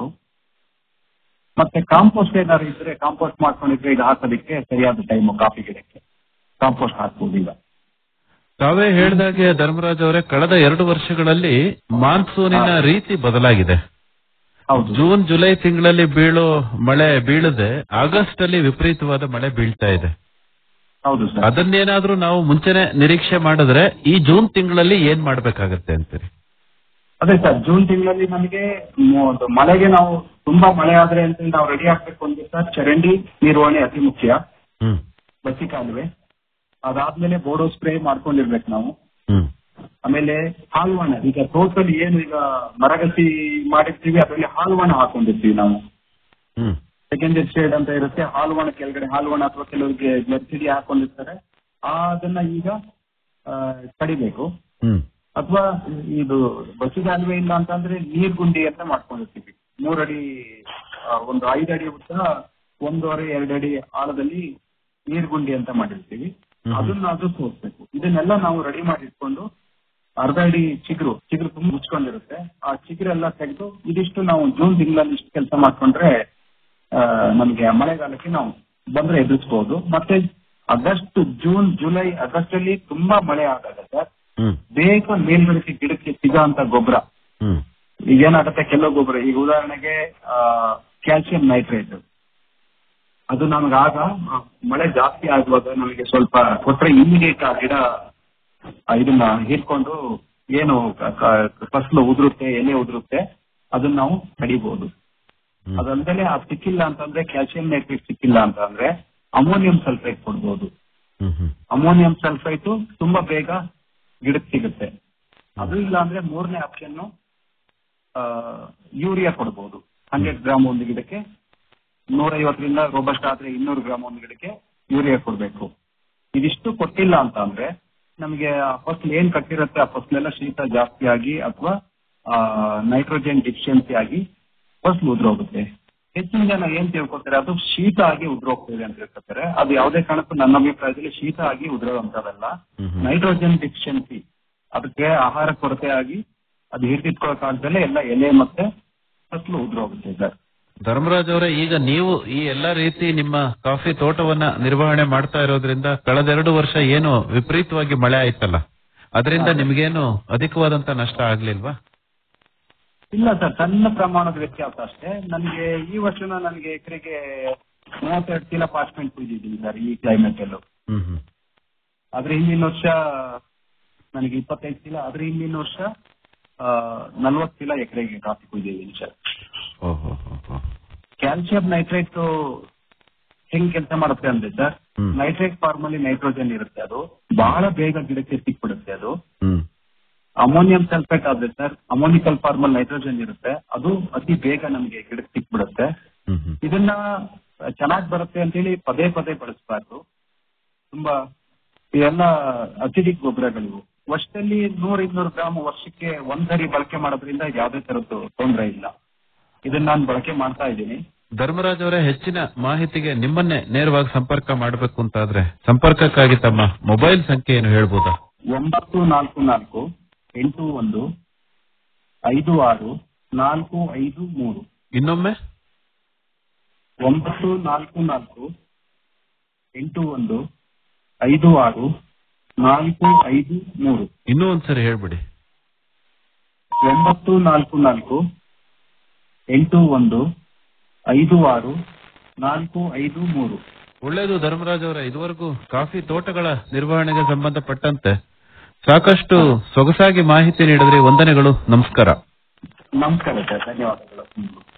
ಮತ್ತೆ ಕಾಂಪೋಸ್ಟ್ ಏನಾದ್ರು ಇದ್ರೆ ಕಾಂಪೋಸ್ಟ್ ಮಾಡ್ಕೊಂಡಿದ್ರೆ ಈಗ ಹಾಕೋದಕ್ಕೆ ಸರಿಯಾದ ಟೈಮು ಕಾಫಿ ಗಿಡಕ್ಕೆ ಕಾಂಪೋಸ್ಟ್ ಹಾಕ್ಬೋದು ಈಗ ತಾವೇ ಹೇಳ್ದಾಗೆ ಧರ್ಮರಾಜ್ ಅವರೇ ಕಳೆದ ಎರಡು ವರ್ಷಗಳಲ್ಲಿ ಮಾನ್ಸೂನಿನ ರೀತಿ ಬದಲಾಗಿದೆ ಹೌದು ಜೂನ್ ಜುಲೈ ತಿಂಗಳಲ್ಲಿ ಬೀಳೋ ಮಳೆ ಬೀಳದೆ ಆಗಸ್ಟ್ ಅಲ್ಲಿ ವಿಪರೀತವಾದ ಮಳೆ ಬೀಳ್ತಾ ಇದೆ ಹೌದು ಸರ್ ಅದನ್ನೇನಾದ್ರೂ ನಾವು ಮುಂಚೆನೆ ನಿರೀಕ್ಷೆ ಮಾಡಿದ್ರೆ ಈ ಜೂನ್ ತಿಂಗಳಲ್ಲಿ ಏನ್ ಮಾಡ್ಬೇಕಾಗತ್ತೆ ಅಂತೀರಿ ಅದೇ ಸರ್ ಜೂನ್ ತಿಂಗಳಲ್ಲಿ ನಮಗೆ ಮೊ- ಒಂದು ಮಳೆಗೆ ನಾವು ತುಂಬಾ ಮಳೆ ಆದ್ರೆ ಅಂತ ನಾವು ರೆಡಿ ಆಗ್ಬೇಕು ಅಂದ್ರೆ ಸರ್ ಚರಂಡಿ ನಿರ್ವಹಣೆ ಅತಿ ಮುಖ್ಯ ಹ್ಮ್ ಬಸಿ ಕಾಲುವೆ ಅದಾದ್ಮೇಲೆ ಬೋಡೋ ಸ್ಪ್ರೇ ಮಾಡ್ಕೊಂಡಿರ್ಬೇಕು ನಾವು ಹ್ಮ್ ಆಮೇಲೆ ಹಾಲ್ವಾಣ ಈಗ ಟೋಟಲ್ ಏನು ಈಗ ಮರಗಸಿ ಮಾಡಿರ್ತೀವಿ ಅದರಲ್ಲಿ ಹಾಲ್ವಾಣ ಹಾಕೊಂಡಿರ್ತೀವಿ ನಾವು ಹ್ಮ್ ಸೆಕೆಂಡ್ ಶೇಡ್ ಅಂತ ಇರುತ್ತೆ ಹಾಲ್ವಾಣ ಕೆಳಗಡೆ ಹಾಲ್ವಾಣ ಅಥವಾ ಕೆಲವರಿಗೆ ಜರ್ಸಿಡಿ ಹಾಕೊಂಡಿರ್ತಾರೆ ಆ ಅದನ್ನ ಈಗ ಆ, ಕಡಿಬೇಕು ಹ್ಮ್ ಅಥವಾ ಇದು ಬಸಿಗಾಲುವೆ ಇಲ್ಲ ಅಂತಂದ್ರೆ ನೀರ್ಗುಂಡಿ ಅಂತ ಮಾಡ್ಕೊಂಡಿರ್ತೀವಿ ಮೂರಡಿ ಆ, ಒಂದು ಐದು ಅಡಿ ಉದ್ದ ಒಂದೂವರೆ ಎರಡು ಅಡಿ ಆಳದಲ್ಲಿ ನೀರ್ಗುಂಡಿ ಅಂತ ಮಾಡಿರ್ತೀವಿ ಅದನ್ನ ಅದು ತೋರಿಸ್ಬೇಕು ಇದನ್ನೆಲ್ಲ ನಾವು ರೆಡಿ ಮಾಡಿ ಇಟ್ಕೊಂಡು ಅರ್ಧ ಅಡಿ ಚಿಗುರು ಚಿಗುರು ತುಂಬ ಮುಚ್ಕೊಂಡಿರುತ್ತೆ ಆ ಚಿಗುರೆಲ್ಲ ತೆಗೆದು ಇದಿಷ್ಟು ನಾವು ಜೂನ್ ತಿಂಗಳಲ್ಲಿ ಇಷ್ಟು ಕೆಲಸ ಮಾಡ್ಕೊಂಡ್ರೆ ಆ, ನಮಗೆ ಮಳೆಗಾಲಕ್ಕೆ ನಾವು ಬಂದ್ರೆ ಎದುರಿಸಬಹುದು ಮತ್ತೆ ಆಗಸ್ಟ್ ಜೂನ್ ಜುಲೈ ಆಗಸ್ಟ್ ಅಲ್ಲಿ ತುಂಬಾ ಮಳೆ ಆದಾಗ ಸರ್ ಹ್ಮ್ ಬೇಗ ಮೇಲ್ಗಡೆಗೆ ಗಿಡಕ್ಕೆ ಸಿಗೋ ಅಂತ ಗೊಬ್ಬರ ಹ್ಮ್ ಈಗ ಏನಾಗುತ್ತೆ ಕೆಲವು ಗೊಬ್ಬರ ಈಗ ಉದಾಹರಣೆಗೆ ಕ್ಯಾಲ್ಸಿಯಂ ನೈಟ್ರೇಟ್ ಅದು ನಮ್ಗೆ ಆಗ ಆ, ಮಳೆ ಜಾಸ್ತಿ ಆಗುವಾಗ ನಮಗೆ ಸ್ವಲ್ಪ ಕೊಟ್ರೆ ಇಮಿಡಿಯೇಟ್ ಆ ಗಿಡ ಆ, ಇದನ್ನ ಹೀರ್ಕೊಂಡು ಏನು ಕ- ಕ- ಫಸಲು ಉದುರುತ್ತೆ ಎಲೆ ಉದುರುತ್ತೆ ಅದನ್ನ ನಾವು ತಡಿಬಹುದು ಅದಲ್ಲದೆ ಆ ಸಿಕ್ಕಿಲ್ಲ ಅಂತಂದ್ರೆ ಕ್ಯಾಲ್ಸಿಯಂ ನೈಟ್ರೇಟ್ ಸಿಕ್ಕಿಲ್ಲ ಅಂತಂದ್ರೆ ಅಮೋನಿಯಂ ಸಲ್ಫೇಟ್ ಕೊಡ್ಬೋದು ಹ್ಮ್ ಹ್ಮ್ ಅಮೋನಿಯಂ ಸಲ್ಫೈಟು ತುಂಬಾ ಬೇಗ ಗಿಡಕ್ಕೆ ಸಿಗುತ್ತೆ ಅದು ಇಲ್ಲ ಅಂದ್ರೆ ಮೂರನೇ ಆಪ್ಷನ್ ಯೂರಿಯಾ ಕೊಡ್ಬೋದು ಹಂಡ್ರೆಡ್ ಗ್ರಾಮ್ ಒಂದು ಗಿಡಕ್ಕೆ ನೂರೈವತ್ತರಿಂದ ರೋಬಸ್ಟ್ ಆದ್ರೆ ಇನ್ನೂರು ಗ್ರಾಮ್ ಒಂದು ಗಿಡಕ್ಕೆ ಯೂರಿಯಾ ಕೊಡ್ಬೇಕು ಇದಿಷ್ಟು ಕೊಟ್ಟಿಲ್ಲ ಅಂತ ಅಂದ್ರೆ ನಮಗೆ ಆ ಫಸಲ್ ಏನ್ ಕಟ್ಟಿರುತ್ತೆ ಆ ಫಸಲೆಲ್ಲ ಶೀತ ಜಾಸ್ತಿ ಆಗಿ ಅಥವಾ ನೈಟ್ರೋಜನ್ ಡಿಫಿಷಿಯನ್ಸಿ ಆಗಿ ಫಸಲು ಉದ್ರೋಗುತ್ತೆ ಹೆಚ್ಚಿನ ಜನ ಏನ್ ತಿಳ್ಕೊತಾರೆ ಅದು ಶೀತ ಆಗಿ ಉದ್ರೋಗ್ತಿದೆ ಅಂತ ತಿಳ್ಕೊತಾರೆ ಅದು ಯಾವುದೇ ಕಾರಣಕ್ಕೂ ನನ್ನ ಅಭಿಪ್ರಾಯದಲ್ಲಿ ಶೀತ ಆಗಿ ಉದ್ರೋವಂತದಲ್ಲ ನೈಟ್ರೋಜನ್ ಡಿಫಿಷಿಯನ್ಸಿ ಅದಕ್ಕೆ ಆಹಾರ ಕೊರತೆ ಆಗಿ ಅದು ಹಿಡಿದಿಟ್ಕೊಳ್ಳೋಕ್ಕಾಗ್ದಲೆ ಎಲ್ಲ ಎಲೆ ಮತ್ತೆ ಫಸಲು ಉದ್ರೋಗುತ್ತೆ ಸರ್ ಧರ್ಮರಾಜ್ ಅವರೇ ಈಗ ನೀವು ಈ ಎಲ್ಲಾ ರೀತಿ ನಿಮ್ಮ ಕಾಫಿ ತೋಟವನ್ನ ನಿರ್ವಹಣೆ ಮಾಡ್ತಾ ಇರೋದ್ರಿಂದ ಕಳೆದೆರಡು ವರ್ಷ ಏನು ವಿಪರೀತವಾಗಿ ಮಳೆ ಆಯ್ತಲ್ಲ ಅದರಿಂದ ನಿಮ್ಗೇನು ಅಧಿಕವಾದಂತ ನಷ್ಟ ಆಗ್ಲಿಲ್ವಾ ಇಲ್ಲ ಸರ್ ಸಣ್ಣ ಪ್ರಮಾಣದ ವ್ಯತ್ಯಾಸ ಅಷ್ಟೇ ನನಗೆ ಈ ವರ್ಷನ ನನಗೆ ಎಕರೆಗೆ ಮೂವತ್ತೆರಡು ಚೀಲ ಪಾರ್ಚ್ಮೆಂಟ್ ಕುಯ್ದಿದ್ದೀನಿ ಸರ್ ಈ ಕ್ಲೈಮೇಟ್ ಅಲ್ಲೂ ಹ್ಮ್ ಹ್ಮ್ ಅದ್ರ ಹಿಂದಿನ ವರ್ಷ ನನಗೆ ಇಪ್ಪತ್ತೈದು ಚೀಲ ಅದ್ರ ಹಿಂದಿನ ವರ್ಷ ನಲ್ವತ್ತು ಚೀಲ ಎಕರೆಗೆ ಕಾಫಿ ಕುಯ್ದಿದ್ದೀನಿ ಸರ್ ಓಹೋ ಕ್ಯಾಲ್ಸಿಯಂ ನೈಟ್ರೇಟ್ ಹೆಂಗ್ ಕೆಲಸ ಮಾಡುತ್ತೆ ಅಂದ್ರೆ ಸರ್ ಹ್ಮ್. ನೈಟ್ರೇಟ್ ಫಾರ್ಮ್ ಅಲ್ಲಿ ನೈಟ್ರೋಜನ್ ಇರುತ್ತೆ ಅದು ಬಹಳ ಬೇಗ ಗಿಡಕ್ಕೆ ಸಿಕ್ಬಿಡುತ್ತೆ ಅದು ಹ್ಮ್ ಅಮೋನಿಯಂ ಸಲ್ಫೇಟ್ ಆದ್ರೆ ಸರ್ ಅಮೋನಿಕಲ್ ಫಾರ್ಮ್ ಅಲ್ಲಿ ನೈಟ್ರೋಜನ್ ಇರುತ್ತೆ ಅದು ಅತಿ ಬೇಗ ನಮಗೆ ಗಿಡಕ್ಕೆ ಸಿಕ್ಬಿಡುತ್ತೆ ಹ್ಮ್ ಹ್ಮ್ ಇದನ್ನ ಚೆನ್ನಾಗಿ ಬರುತ್ತೆ ಅಂತೇಳಿ ಪದೇ ಪದೇ ಬಳಸಬಾರ್ದು ತುಂಬಾ ಇವೆಲ್ಲ ಅಸಿಡಿಕ್ ಗೊಬ್ಬರಗಳಿವು ವರ್ಷದಲ್ಲಿ ನೂರ ಇನ್ನೂರು ಗ್ರಾಮ್ ವರ್ಷಕ್ಕೆ ಒಂದ್ಸರಿ ಬಳಕೆ ಮಾಡೋದ್ರಿಂದ ಯಾವುದೇ ತರದ್ದು ತೊಂದರೆ ಇಲ್ಲ ಇದನ್ನ ನಾನು ಬಳಕೆ ಮಾಡ್ತಾ ಇದ್ದೀನಿ ಧರ್ಮರಾಜ್ ಅವರೇ ಹೆಚ್ಚಿನ ಮಾಹಿತಿಗೆ ನಿಮ್ಮನ್ನೇ ನೇರವಾಗಿ ಸಂಪರ್ಕ ಮಾಡಬೇಕು ಅಂತಾದ್ರೆ ಸಂಪರ್ಕಕ್ಕಾಗಿ ತಮ್ಮ ಮೊಬೈಲ್ ಸಂಖ್ಯೆ ಏನು ಹೇಳ್ಬೋದಾ ಒಂಬತ್ತು ನಾಲ್ಕು ನಾಲ್ಕು ಎಂಟು ಒಂದು ಐದು ಆರು ನಾಲ್ಕು ಐದು ಮೂರು ಇನ್ನೊಮ್ಮೆ ಒಂಬತ್ತು ನಾಲ್ಕು ನಾಲ್ಕು ಎಂಟು ಒಂದು ಐದು ಆರು ನಾಲ್ಕು ಐದು ಮೂರು ಇನ್ನೂ ಒಂದ್ಸರಿ ಹೇಳ್ಬಿಡಿ ಒಂಬತ್ತು ನಾಲ್ಕು ನಾಲ್ಕು ಎಂಟು ಒಂದು ಐದು ಆರು ನಾಲ್ಕು ಐದು ಮೂರು ಒಳ್ಳೆಯದು ಧರ್ಮರಾಜ್ ಅವರ ಇದುವರೆಗೂ ಕಾಫಿ ತೋಟಗಳ ನಿರ್ವಹಣೆಗೆ ಸಂಬಂಧಪಟ್ಟಂತೆ ಸಾಕಷ್ಟು ಸೊಗಸಾಗಿ ಮಾಹಿತಿ ನೀಡಿದ್ರಿ ವಂದನೆಗಳು ನಮಸ್ಕಾರ ನಮಸ್ಕಾರ ಸರ್ ಧನ್ಯವಾದಗಳು ಹ್ಮ್.